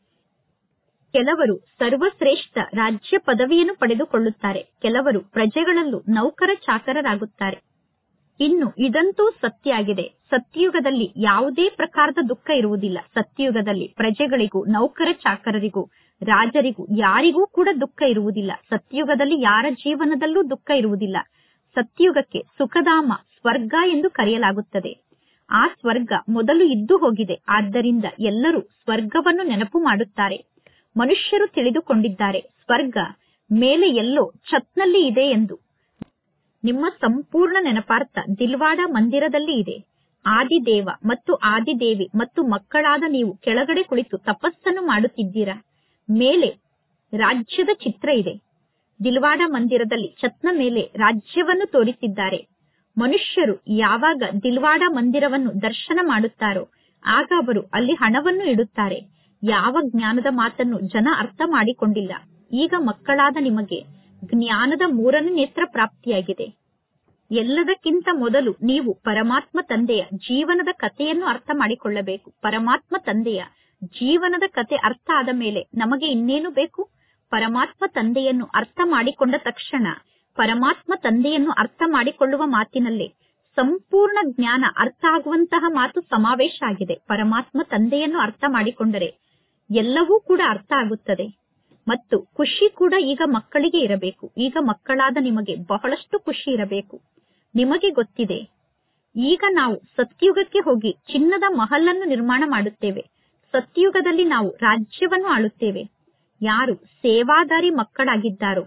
[SPEAKER 1] ಕೆಲವರು ಸರ್ವಶ್ರೇಷ್ಠ ರಾಜ್ಯ ಪದವಿಯನ್ನು ಪಡೆದುಕೊಳ್ಳುತ್ತಾರೆ ಕೆಲವರು ಪ್ರಜೆಗಳಲ್ಲೂ ನೌಕರ ಚಾಕರರಾಗುತ್ತಾರೆ ಇನ್ನು ಇದಂತೂ ಸತ್ಯ ಆಗಿದೆ ಸತ್ಯಯುಗದಲ್ಲಿ ಯಾವುದೇ ಪ್ರಕಾರದ ದುಃಖ ಇರುವುದಿಲ್ಲ ಸತ್ಯಯುಗದಲ್ಲಿ ಪ್ರಜೆಗಳಿಗೂ ನೌಕರ ಚಾಕರರಿಗೂ ರಾಜರಿಗೂ ಯಾರಿಗೂ ಕೂಡ ದುಃಖ ಇರುವುದಿಲ್ಲ ಸತ್ಯಯುಗದಲ್ಲಿ ಯಾರ ಜೀವನದಲ್ಲೂ ದುಃಖ ಇರುವುದಿಲ್ಲ ಸತ್ಯಯುಗಕ್ಕೆ ಸುಖಧಾಮ ಸ್ವರ್ಗ ಎಂದು ಕರೆಯಲಾಗುತ್ತದೆ ಆ ಸ್ವರ್ಗ ಮೊದಲು ಇದ್ದು ಹೋಗಿದೆ ಆದ್ದರಿಂದ ಎಲ್ಲರೂ ಸ್ವರ್ಗವನ್ನು ನೆನಪು ಮಾಡುತ್ತಾರೆ ಮನುಷ್ಯರು ತಿಳಿದುಕೊಂಡಿದ್ದಾರೆ ಸ್ವರ್ಗ ಮೇಲೆ ಎಲ್ಲೋ ಛತ್ನಲ್ಲಿ ಇದೆ ಎಂದು ನಿಮ್ಮ ಸಂಪೂರ್ಣ ನೆನಪಾರ್ಥ ದಿಲ್ವಾಡ ಮಂದಿರದಲ್ಲಿ ಇದೆ ಆದಿದೇವ ಮತ್ತು ಆದಿದೇವಿ ಮತ್ತು ಮಕ್ಕಳಾದ ನೀವು ಕೆಳಗಡೆ ಕುಳಿತು ತಪಸ್ಸನ್ನು ಮಾಡುತ್ತಿದ್ದೀರಾ ಮೇಲೆ ರಾಜ್ಯದ ಚಿತ್ರ ಇದೆ ದಿಲ್ವಾಡ ಮಂದಿರದಲ್ಲಿ ಛತ್ನ ಮೇಲೆ ರಾಜ್ಯವನ್ನು ತೋರಿಸಿದ್ದಾರೆ ಮನುಷ್ಯರು ಯಾವಾಗ ದಿಲ್ವಾಡ ಮಂದಿರವನ್ನು ದರ್ಶನ ಮಾಡುತ್ತಾರೋ ಆಗ ಅವರು ಅಲ್ಲಿ ಹಣವನ್ನು ಇಡುತ್ತಾರೆ ಯಾವ ಜ್ಞಾನದ ಮಾತನ್ನು ಜನ ಅರ್ಥ ಮಾಡಿಕೊಂಡಿಲ್ಲ ಈಗ ಮಕ್ಕಳಾದ ನಿಮಗೆ ಜ್ಞಾನದ ಮೂರನೇ ನೇತ್ರ ಪ್ರಾಪ್ತಿಯಾಗಿದೆ ಎಲ್ಲದಕ್ಕಿಂತ ಮೊದಲು ನೀವು ಪರಮಾತ್ಮ ತಂದೆಯ ಜೀವನದ ಕಥೆಯನ್ನು ಅರ್ಥ ಮಾಡಿಕೊಳ್ಳಬೇಕು ಪರಮಾತ್ಮ ತಂದೆಯ ಜೀವನದ ಕತೆ ಅರ್ಥ ಆದ ಮೇಲೆ ನಮಗೆ ಇನ್ನೇನು ಬೇಕು ಪರಮಾತ್ಮ ತಂದೆಯನ್ನು ಅರ್ಥ ಮಾಡಿಕೊಂಡ ತಕ್ಷಣ ಪರಮಾತ್ಮ ತಂದೆಯನ್ನು ಅರ್ಥ ಮಾಡಿಕೊಳ್ಳುವ ಮಾತಿನಲ್ಲೇ ಸಂಪೂರ್ಣ ಜ್ಞಾನ ಅರ್ಥ ಆಗುವಂತಹ ಮಾತು ಸಮಾವೇಶ ಆಗಿದೆ ಪರಮಾತ್ಮ ತಂದೆಯನ್ನು ಅರ್ಥ ಮಾಡಿಕೊಂಡರೆ ಎಲ್ಲವೂ ಕೂಡ ಅರ್ಥ ಆಗುತ್ತದೆ ಮತ್ತು ಖುಷಿ ಕೂಡ ಈಗ ಮಕ್ಕಳಿಗೆ ಇರಬೇಕು ಈಗ ಮಕ್ಕಳಾದ ನಿಮಗೆ ಬಹಳಷ್ಟು ಖುಷಿ ಇರಬೇಕು ನಿಮಗೆ ಗೊತ್ತಿದೆ ಈಗ ನಾವು ಸತ್ಯುಗಕ್ಕೆ ಹೋಗಿ ಚಿನ್ನದ ಮಹಲನ್ನು ನಿರ್ಮಾಣ ಮಾಡುತ್ತೇವೆ ಸತ್ಯುಗದಲ್ಲಿ ನಾವು ರಾಜ್ಯವನ್ನು ಆಳುತ್ತೇವೆ ಯಾರು ಸೇವಾದಾರಿ ಮಕ್ಕಳಾಗಿದ್ದಾರೋ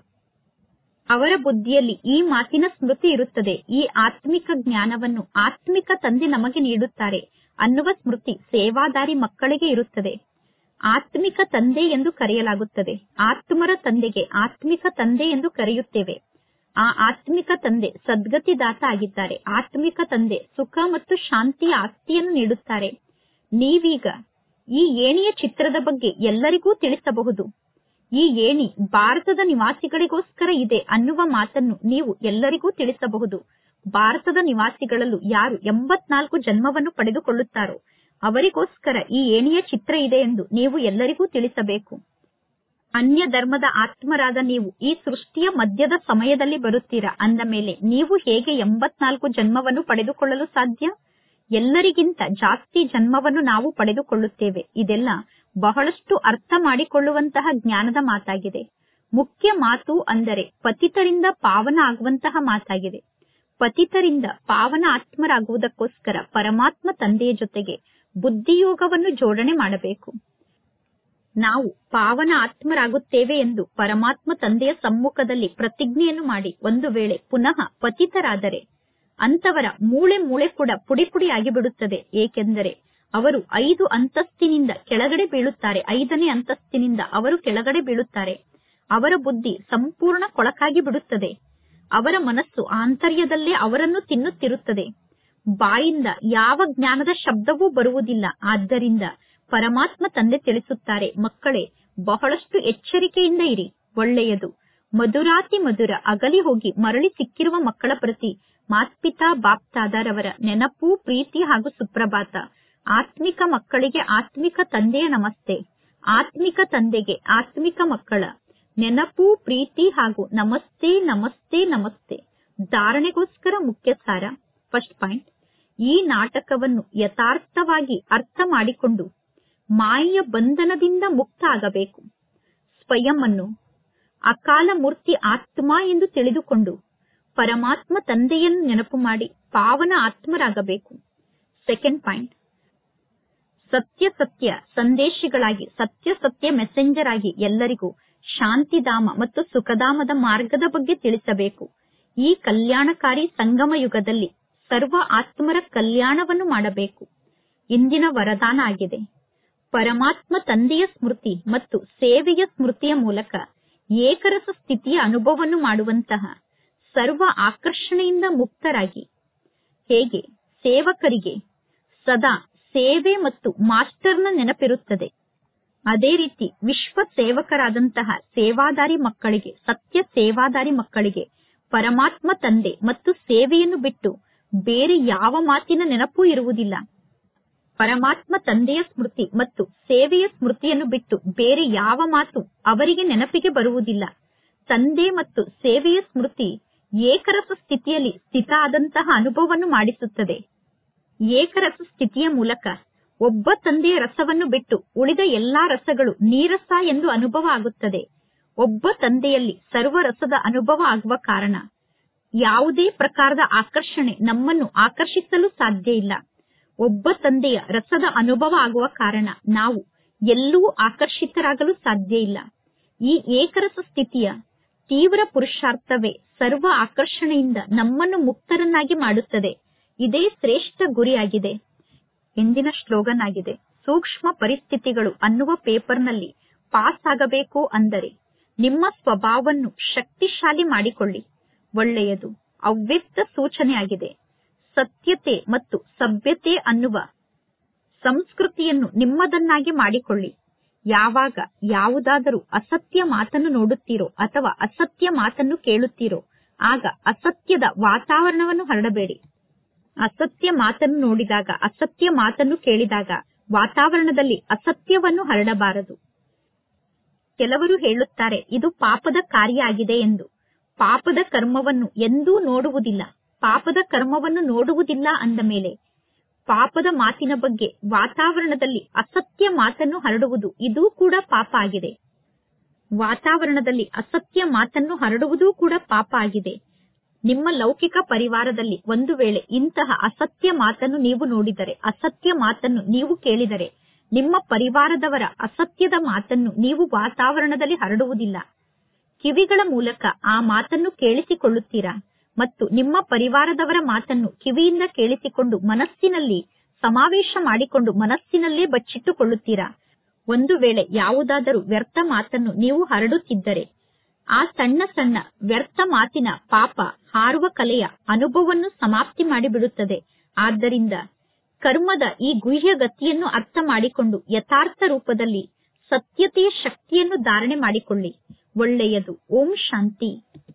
[SPEAKER 1] ಅವರ ಬುದ್ಧಿಯಲ್ಲಿ ಈ ಮಾತಿನ ಸ್ಮೃತಿ ಇರುತ್ತದೆ ಈ ಆತ್ಮಿಕ ಜ್ಞಾನವನ್ನು ಆತ್ಮಿಕ ತಂದೆ ನಮಗೆ ನೀಡುತ್ತಾರೆ ಅನ್ನುವ ಸ್ಮೃತಿ ಸೇವಾದಾರಿ ಮಕ್ಕಳಿಗೆ ಇರುತ್ತದೆ ಆತ್ಮಿಕ ತಂದೆ ಎಂದು ಕರೆಯಲಾಗುತ್ತದೆ ಆತ್ಮರ ತಂದೆಗೆ ಆತ್ಮಿಕ ತಂದೆ ಎಂದು ಕರೆಯುತ್ತೇವೆ ಆ ಆತ್ಮಿಕ ತಂದೆ ಸದ್ಗತಿದಾತ ಆಗಿದ್ದಾರೆ ಆತ್ಮಿಕ ತಂದೆ ಸುಖ ಮತ್ತು ಶಾಂತಿಯ ಆಸ್ತಿಯನ್ನು ನೀಡುತ್ತಾರೆ ನೀವೀಗ ಈ ಏಣಿಯ ಚಿತ್ರದ ಬಗ್ಗೆ ಎಲ್ಲರಿಗೂ ತಿಳಿಸಬಹುದು ಈ ಏಣಿ ಭಾರತದ ನಿವಾಸಿಗಳಿಗೋಸ್ಕರ ಇದೆ ಅನ್ನುವ ಮಾತನ್ನು ನೀವು ಎಲ್ಲರಿಗೂ ತಿಳಿಸಬಹುದು ಭಾರತದ ನಿವಾಸಿಗಳಲ್ಲೂ ಯಾರು ಎಂಬತ್ನಾಲ್ಕು ಜನ್ಮವನ್ನು ಪಡೆದುಕೊಳ್ಳುತ್ತಾರೋ ಅವರಿಗೋಸ್ಕರ ಈ ಏಣಿಯ ಚಿತ್ರ ಇದೆ ಎಂದು ನೀವು ಎಲ್ಲರಿಗೂ ತಿಳಿಸಬೇಕು ಅನ್ಯ ಧರ್ಮದ ಆತ್ಮರಾದ ನೀವು ಈ ಸೃಷ್ಟಿಯ ಮಧ್ಯದ ಸಮಯದಲ್ಲಿ ಬರುತ್ತೀರಾ ಅಂದ ಮೇಲೆ ನೀವು ಹೇಗೆ ಎಂಬತ್ನಾಲ್ಕು ಜನ್ಮವನ್ನು ಪಡೆದುಕೊಳ್ಳಲು ಸಾಧ್ಯ ಎಲ್ಲರಿಗಿಂತ ಜಾಸ್ತಿ ಜನ್ಮವನ್ನು ನಾವು ಪಡೆದುಕೊಳ್ಳುತ್ತೇವೆ ಇದೆಲ್ಲ ಬಹಳಷ್ಟು ಅರ್ಥ ಮಾಡಿಕೊಳ್ಳುವಂತಹ ಜ್ಞಾನದ ಮಾತಾಗಿದೆ ಮುಖ್ಯ ಮಾತು ಅಂದರೆ ಪತಿತರಿಂದ ಪಾವನ ಆಗುವಂತಹ ಮಾತಾಗಿದೆ ಪತಿತರಿಂದ ಪಾವನ ಆತ್ಮರಾಗುವುದಕ್ಕೋಸ್ಕರ ಪರಮಾತ್ಮ ತಂದೆಯ ಜೊತೆಗೆ ಬುದ್ಧಿಯೋಗವನ್ನು ಜೋಡಣೆ ಮಾಡಬೇಕು ನಾವು ಪಾವನ ಆತ್ಮರಾಗುತ್ತೇವೆ ಎಂದು ಪರಮಾತ್ಮ ತಂದೆಯ ಸಮ್ಮುಖದಲ್ಲಿ ಪ್ರತಿಜ್ಞೆಯನ್ನು ಮಾಡಿ ಒಂದು ವೇಳೆ ಪುನಃ ಪತಿತರಾದರೆ ಅಂತವರ ಮೂಳೆ ಮೂಳೆ ಕೂಡ ಪುಡಿ ಪುಡಿಯಾಗಿ ಬಿಡುತ್ತದೆ ಏಕೆಂದರೆ ಅವರು ಐದು ಅಂತಸ್ತಿನಿಂದ ಕೆಳಗಡೆ ಬೀಳುತ್ತಾರೆ ಐದನೇ ಅಂತಸ್ತಿನಿಂದ ಅವರು ಕೆಳಗಡೆ ಬೀಳುತ್ತಾರೆ ಅವರ ಬುದ್ಧಿ ಸಂಪೂರ್ಣ ಕೊಳಕಾಗಿ ಬಿಡುತ್ತದೆ ಅವರ ಮನಸ್ಸು ಆಂತರ್ಯದಲ್ಲೇ ಅವರನ್ನು ತಿನ್ನುತ್ತಿರುತ್ತದೆ ಬಾಯಿಂದ ಯಾವ ಜ್ಞಾನದ ಶಬ್ದವೂ ಬರುವುದಿಲ್ಲ ಆದ್ದರಿಂದ ಪರಮಾತ್ಮ ತಂದೆ ತಿಳಿಸುತ್ತಾರೆ ಮಕ್ಕಳೇ ಬಹಳಷ್ಟು ಎಚ್ಚರಿಕೆಯಿಂದ ಇರಿ ಒಳ್ಳೆಯದು ಮಧುರಾತಿ ಮಧುರ ಅಗಲಿ ಹೋಗಿ ಮರಳಿ ಸಿಕ್ಕಿರುವ ಮಕ್ಕಳ ಪ್ರತಿ ಮಾತ್ಪಿತಾ ಬಾಪ್ತಾದರವರ ನೆನಪು ಪ್ರೀತಿ ಹಾಗೂ ಸುಪ್ರಭಾತ ಆತ್ಮಿಕ ಮಕ್ಕಳಿಗೆ ಆತ್ಮಿಕ ತಂದೆಯ ನಮಸ್ತೆ ಆತ್ಮಿಕ ತಂದೆಗೆ ಆತ್ಮಿಕ ಮಕ್ಕಳ ನೆನಪು ಪ್ರೀತಿ ಹಾಗೂ ನಮಸ್ತೆ ನಮಸ್ತೆ ನಮಸ್ತೆ ಧಾರಣೆಗೋಸ್ಕರ ಮುಖ್ಯ ಸಾರ ಫಸ್ಟ್ ಪಾಯಿಂಟ್ ಈ ನಾಟಕವನ್ನು ಯಥಾರ್ಥವಾಗಿ ಅರ್ಥ ಮಾಡಿಕೊಂಡು ಮಾಯೆಯ ಬಂಧನದಿಂದ ಮುಕ್ತ ಆಗಬೇಕು ಸ್ವಯಂ ಅನ್ನು ಅಕಾಲ ಮೂರ್ತಿ ಆತ್ಮ ಎಂದು ತಿಳಿದುಕೊಂಡು ಪರಮಾತ್ಮ ತಂದೆಯನ್ನು ನೆನಪು ಮಾಡಿ ಪಾವನ ಆತ್ಮರಾಗಬೇಕು ಸೆಕೆಂಡ್ ಪಾಯಿಂಟ್ ಸತ್ಯ ಸತ್ಯ ಸಂದೇಶಗಳಾಗಿ ಸತ್ಯ ಸತ್ಯ ಮೆಸೆಂಜರ್ ಆಗಿ ಎಲ್ಲರಿಗೂ ಶಾಂತಿಧಾಮ ಮತ್ತು ಸುಖಧಾಮದ ಮಾರ್ಗದ ಬಗ್ಗೆ ತಿಳಿಸಬೇಕು ಈ ಕಲ್ಯಾಣಕಾರಿ ಸಂಗಮ ಯುಗದಲ್ಲಿ ಸರ್ವ ಆತ್ಮರ ಕಲ್ಯಾಣವನ್ನು ಮಾಡಬೇಕು ಇಂದಿನ ವರದಾನ ಆಗಿದೆ ಪರಮಾತ್ಮ ತಂದೆಯ ಸ್ಮೃತಿ ಮತ್ತು ಸೇವೆಯ ಸ್ಮೃತಿಯ ಮೂಲಕ ಏಕರಸ ಸ್ಥಿತಿಯ ಅನುಭವವನ್ನು ಮಾಡುವಂತಹ ಸರ್ವ ಆಕರ್ಷಣೆಯಿಂದ ಮುಕ್ತರಾಗಿ ಹೇಗೆ ಸೇವಕರಿಗೆ ಸದಾ ಸೇವೆ ಮತ್ತು ಮಾಸ್ಟರ್ನ ನೆನಪಿರುತ್ತದೆ ಅದೇ ರೀತಿ ವಿಶ್ವ ಸೇವಕರಾದಂತಹ ಸೇವಾದಾರಿ ಮಕ್ಕಳಿಗೆ ಸತ್ಯ ಸೇವಾದಾರಿ ಮಕ್ಕಳಿಗೆ ಪರಮಾತ್ಮ ತಂದೆ ಮತ್ತು ಸೇವೆಯನ್ನು ಬಿಟ್ಟು ಬೇರೆ ಯಾವ ಮಾತಿನ ನೆನಪೂ ಇರುವುದಿಲ್ಲ ಪರಮಾತ್ಮ ತಂದೆಯ ಸ್ಮೃತಿ ಮತ್ತು ಸೇವೆಯ ಸ್ಮೃತಿಯನ್ನು ಬಿಟ್ಟು ಬೇರೆ ಯಾವ ಮಾತು ಅವರಿಗೆ ನೆನಪಿಗೆ ಬರುವುದಿಲ್ಲ ತಂದೆ ಮತ್ತು ಸೇವೆಯ ಸ್ಮೃತಿ ಏಕರಸ ಸ್ಥಿತಿಯಲ್ಲಿ ಸ್ಥಿತ ಆದಂತಹ ಅನುಭವವನ್ನು ಮಾಡಿಸುತ್ತದೆ ಏಕರಸ ಸ್ಥಿತಿಯ ಮೂಲಕ ಒಬ್ಬ ತಂದೆಯ ರಸವನ್ನು ಬಿಟ್ಟು ಉಳಿದ ಎಲ್ಲಾ ರಸಗಳು ನೀರಸ ಎಂದು ಅನುಭವ ಆಗುತ್ತದೆ ಒಬ್ಬ ತಂದೆಯಲ್ಲಿ ಸರ್ವ ರಸದ ಅನುಭವ ಆಗುವ ಕಾರಣ ಯಾವುದೇ ಪ್ರಕಾರದ ಆಕರ್ಷಣೆ ನಮ್ಮನ್ನು ಆಕರ್ಷಿಸಲು ಸಾಧ್ಯ ಇಲ್ಲ ಒಬ್ಬ ತಂದೆಯ ರಸದ ಅನುಭವ ಆಗುವ ಕಾರಣ ನಾವು ಎಲ್ಲೂ ಆಕರ್ಷಿತರಾಗಲು ಸಾಧ್ಯ ಇಲ್ಲ ಈ ಏಕರಸ ಸ್ಥಿತಿಯ ತೀವ್ರ ಪುರುಷಾರ್ಥವೇ ಸರ್ವ ಆಕರ್ಷಣೆಯಿಂದ ನಮ್ಮನ್ನು ಮುಕ್ತರನ್ನಾಗಿ ಮಾಡುತ್ತದೆ ಇದೇ ಶ್ರೇಷ್ಠ ಗುರಿಯಾಗಿದೆ ಇಂದಿನ ಶ್ಲೋಗನ್ ಆಗಿದೆ ಸೂಕ್ಷ್ಮ ಪರಿಸ್ಥಿತಿಗಳು ಅನ್ನುವ ಪೇಪರ್ನಲ್ಲಿ ಪಾಸ್ ಆಗಬೇಕು ಅಂದರೆ ನಿಮ್ಮ ಸ್ವಭಾವವನ್ನು ಶಕ್ತಿಶಾಲಿ ಮಾಡಿಕೊಳ್ಳಿ ಒಳ್ಳೆಯದು ಅವ್ಯಕ್ತ ಸೂಚನೆಯಾಗಿದೆ ಸತ್ಯತೆ ಮತ್ತು ಸಭ್ಯತೆ ಅನ್ನುವ ಸಂಸ್ಕೃತಿಯನ್ನು ನಿಮ್ಮದನ್ನಾಗಿ ಮಾಡಿಕೊಳ್ಳಿ ಯಾವಾಗ ಯಾವುದಾದರೂ ಅಸತ್ಯ ಮಾತನ್ನು ನೋಡುತ್ತೀರೋ ಅಥವಾ ಅಸತ್ಯ ಮಾತನ್ನು ಕೇಳುತ್ತೀರೋ ಆಗ ಅಸತ್ಯದ ವಾತಾವರಣವನ್ನು ಹರಡಬೇಡಿ ಅಸತ್ಯ ಮಾತನ್ನು ನೋಡಿದಾಗ ಅಸತ್ಯ ಮಾತನ್ನು ಕೇಳಿದಾಗ ವಾತಾವರಣದಲ್ಲಿ ಅಸತ್ಯವನ್ನು ಹರಡಬಾರದು ಕೆಲವರು ಹೇಳುತ್ತಾರೆ ಇದು ಪಾಪದ ಕಾರ್ಯ ಆಗಿದೆ ಎಂದು ಪಾಪದ ಕರ್ಮವನ್ನು ಎಂದೂ ನೋಡುವುದಿಲ್ಲ ಪಾಪದ ಕರ್ಮವನ್ನು ನೋಡುವುದಿಲ್ಲ ಅಂದ ಮೇಲೆ ಪಾಪದ ಮಾತಿನ ಬಗ್ಗೆ ವಾತಾವರಣದಲ್ಲಿ ಅಸತ್ಯ ಮಾತನ್ನು ಹರಡುವುದು ಇದೂ ಕೂಡ ಪಾಪ ಆಗಿದೆ ವಾತಾವರಣದಲ್ಲಿ ಅಸತ್ಯ ಮಾತನ್ನು ಹರಡುವುದೂ ಕೂಡ ಪಾಪ ಆಗಿದೆ ನಿಮ್ಮ ಲೌಕಿಕ ಪರಿವಾರದಲ್ಲಿ ಒಂದು ವೇಳೆ ಇಂತಹ ಅಸತ್ಯ ಮಾತನ್ನು ನೀವು ನೋಡಿದರೆ ಅಸತ್ಯ ಮಾತನ್ನು ನೀವು ಕೇಳಿದರೆ ನಿಮ್ಮ ಪರಿವಾರದವರ ಅಸತ್ಯದ ಮಾತನ್ನು ನೀವು ವಾತಾವರಣದಲ್ಲಿ ಹರಡುವುದಿಲ್ಲ ಕಿವಿಗಳ ಮೂಲಕ ಆ ಮಾತನ್ನು ಕೇಳಿಸಿಕೊಳ್ಳುತ್ತೀರಾ ಮತ್ತು ನಿಮ್ಮ ಪರಿವಾರದವರ ಮಾತನ್ನು ಕಿವಿಯಿಂದ ಕೇಳಿಸಿಕೊಂಡು ಮನಸ್ಸಿನಲ್ಲಿ ಸಮಾವೇಶ ಮಾಡಿಕೊಂಡು ಮನಸ್ಸಿನಲ್ಲೇ ಬಚ್ಚಿಟ್ಟುಕೊಳ್ಳುತ್ತೀರಾ ಒಂದು ವೇಳೆ ಯಾವುದಾದರೂ ವ್ಯರ್ಥ ಮಾತನ್ನು ನೀವು ಹರಡುತ್ತಿದ್ದರೆ ಆ ಸಣ್ಣ ಸಣ್ಣ ವ್ಯರ್ಥ ಮಾತಿನ ಪಾಪ ಹಾರುವ ಕಲೆಯ ಅನುಭವವನ್ನು ಸಮಾಪ್ತಿ ಮಾಡಿಬಿಡುತ್ತದೆ ಆದ್ದರಿಂದ ಕರ್ಮದ ಈ ಗುಹ್ಯ ಗತಿಯನ್ನು ಅರ್ಥ ಮಾಡಿಕೊಂಡು ಯಥಾರ್ಥ ರೂಪದಲ್ಲಿ ಸತ್ಯತೆಯ ಶಕ್ತಿಯನ್ನು ಧಾರಣೆ ಮಾಡಿಕೊಳ್ಳಿ ಒಳ್ಳೆಯದು ಓಂ ಶಾಂತಿ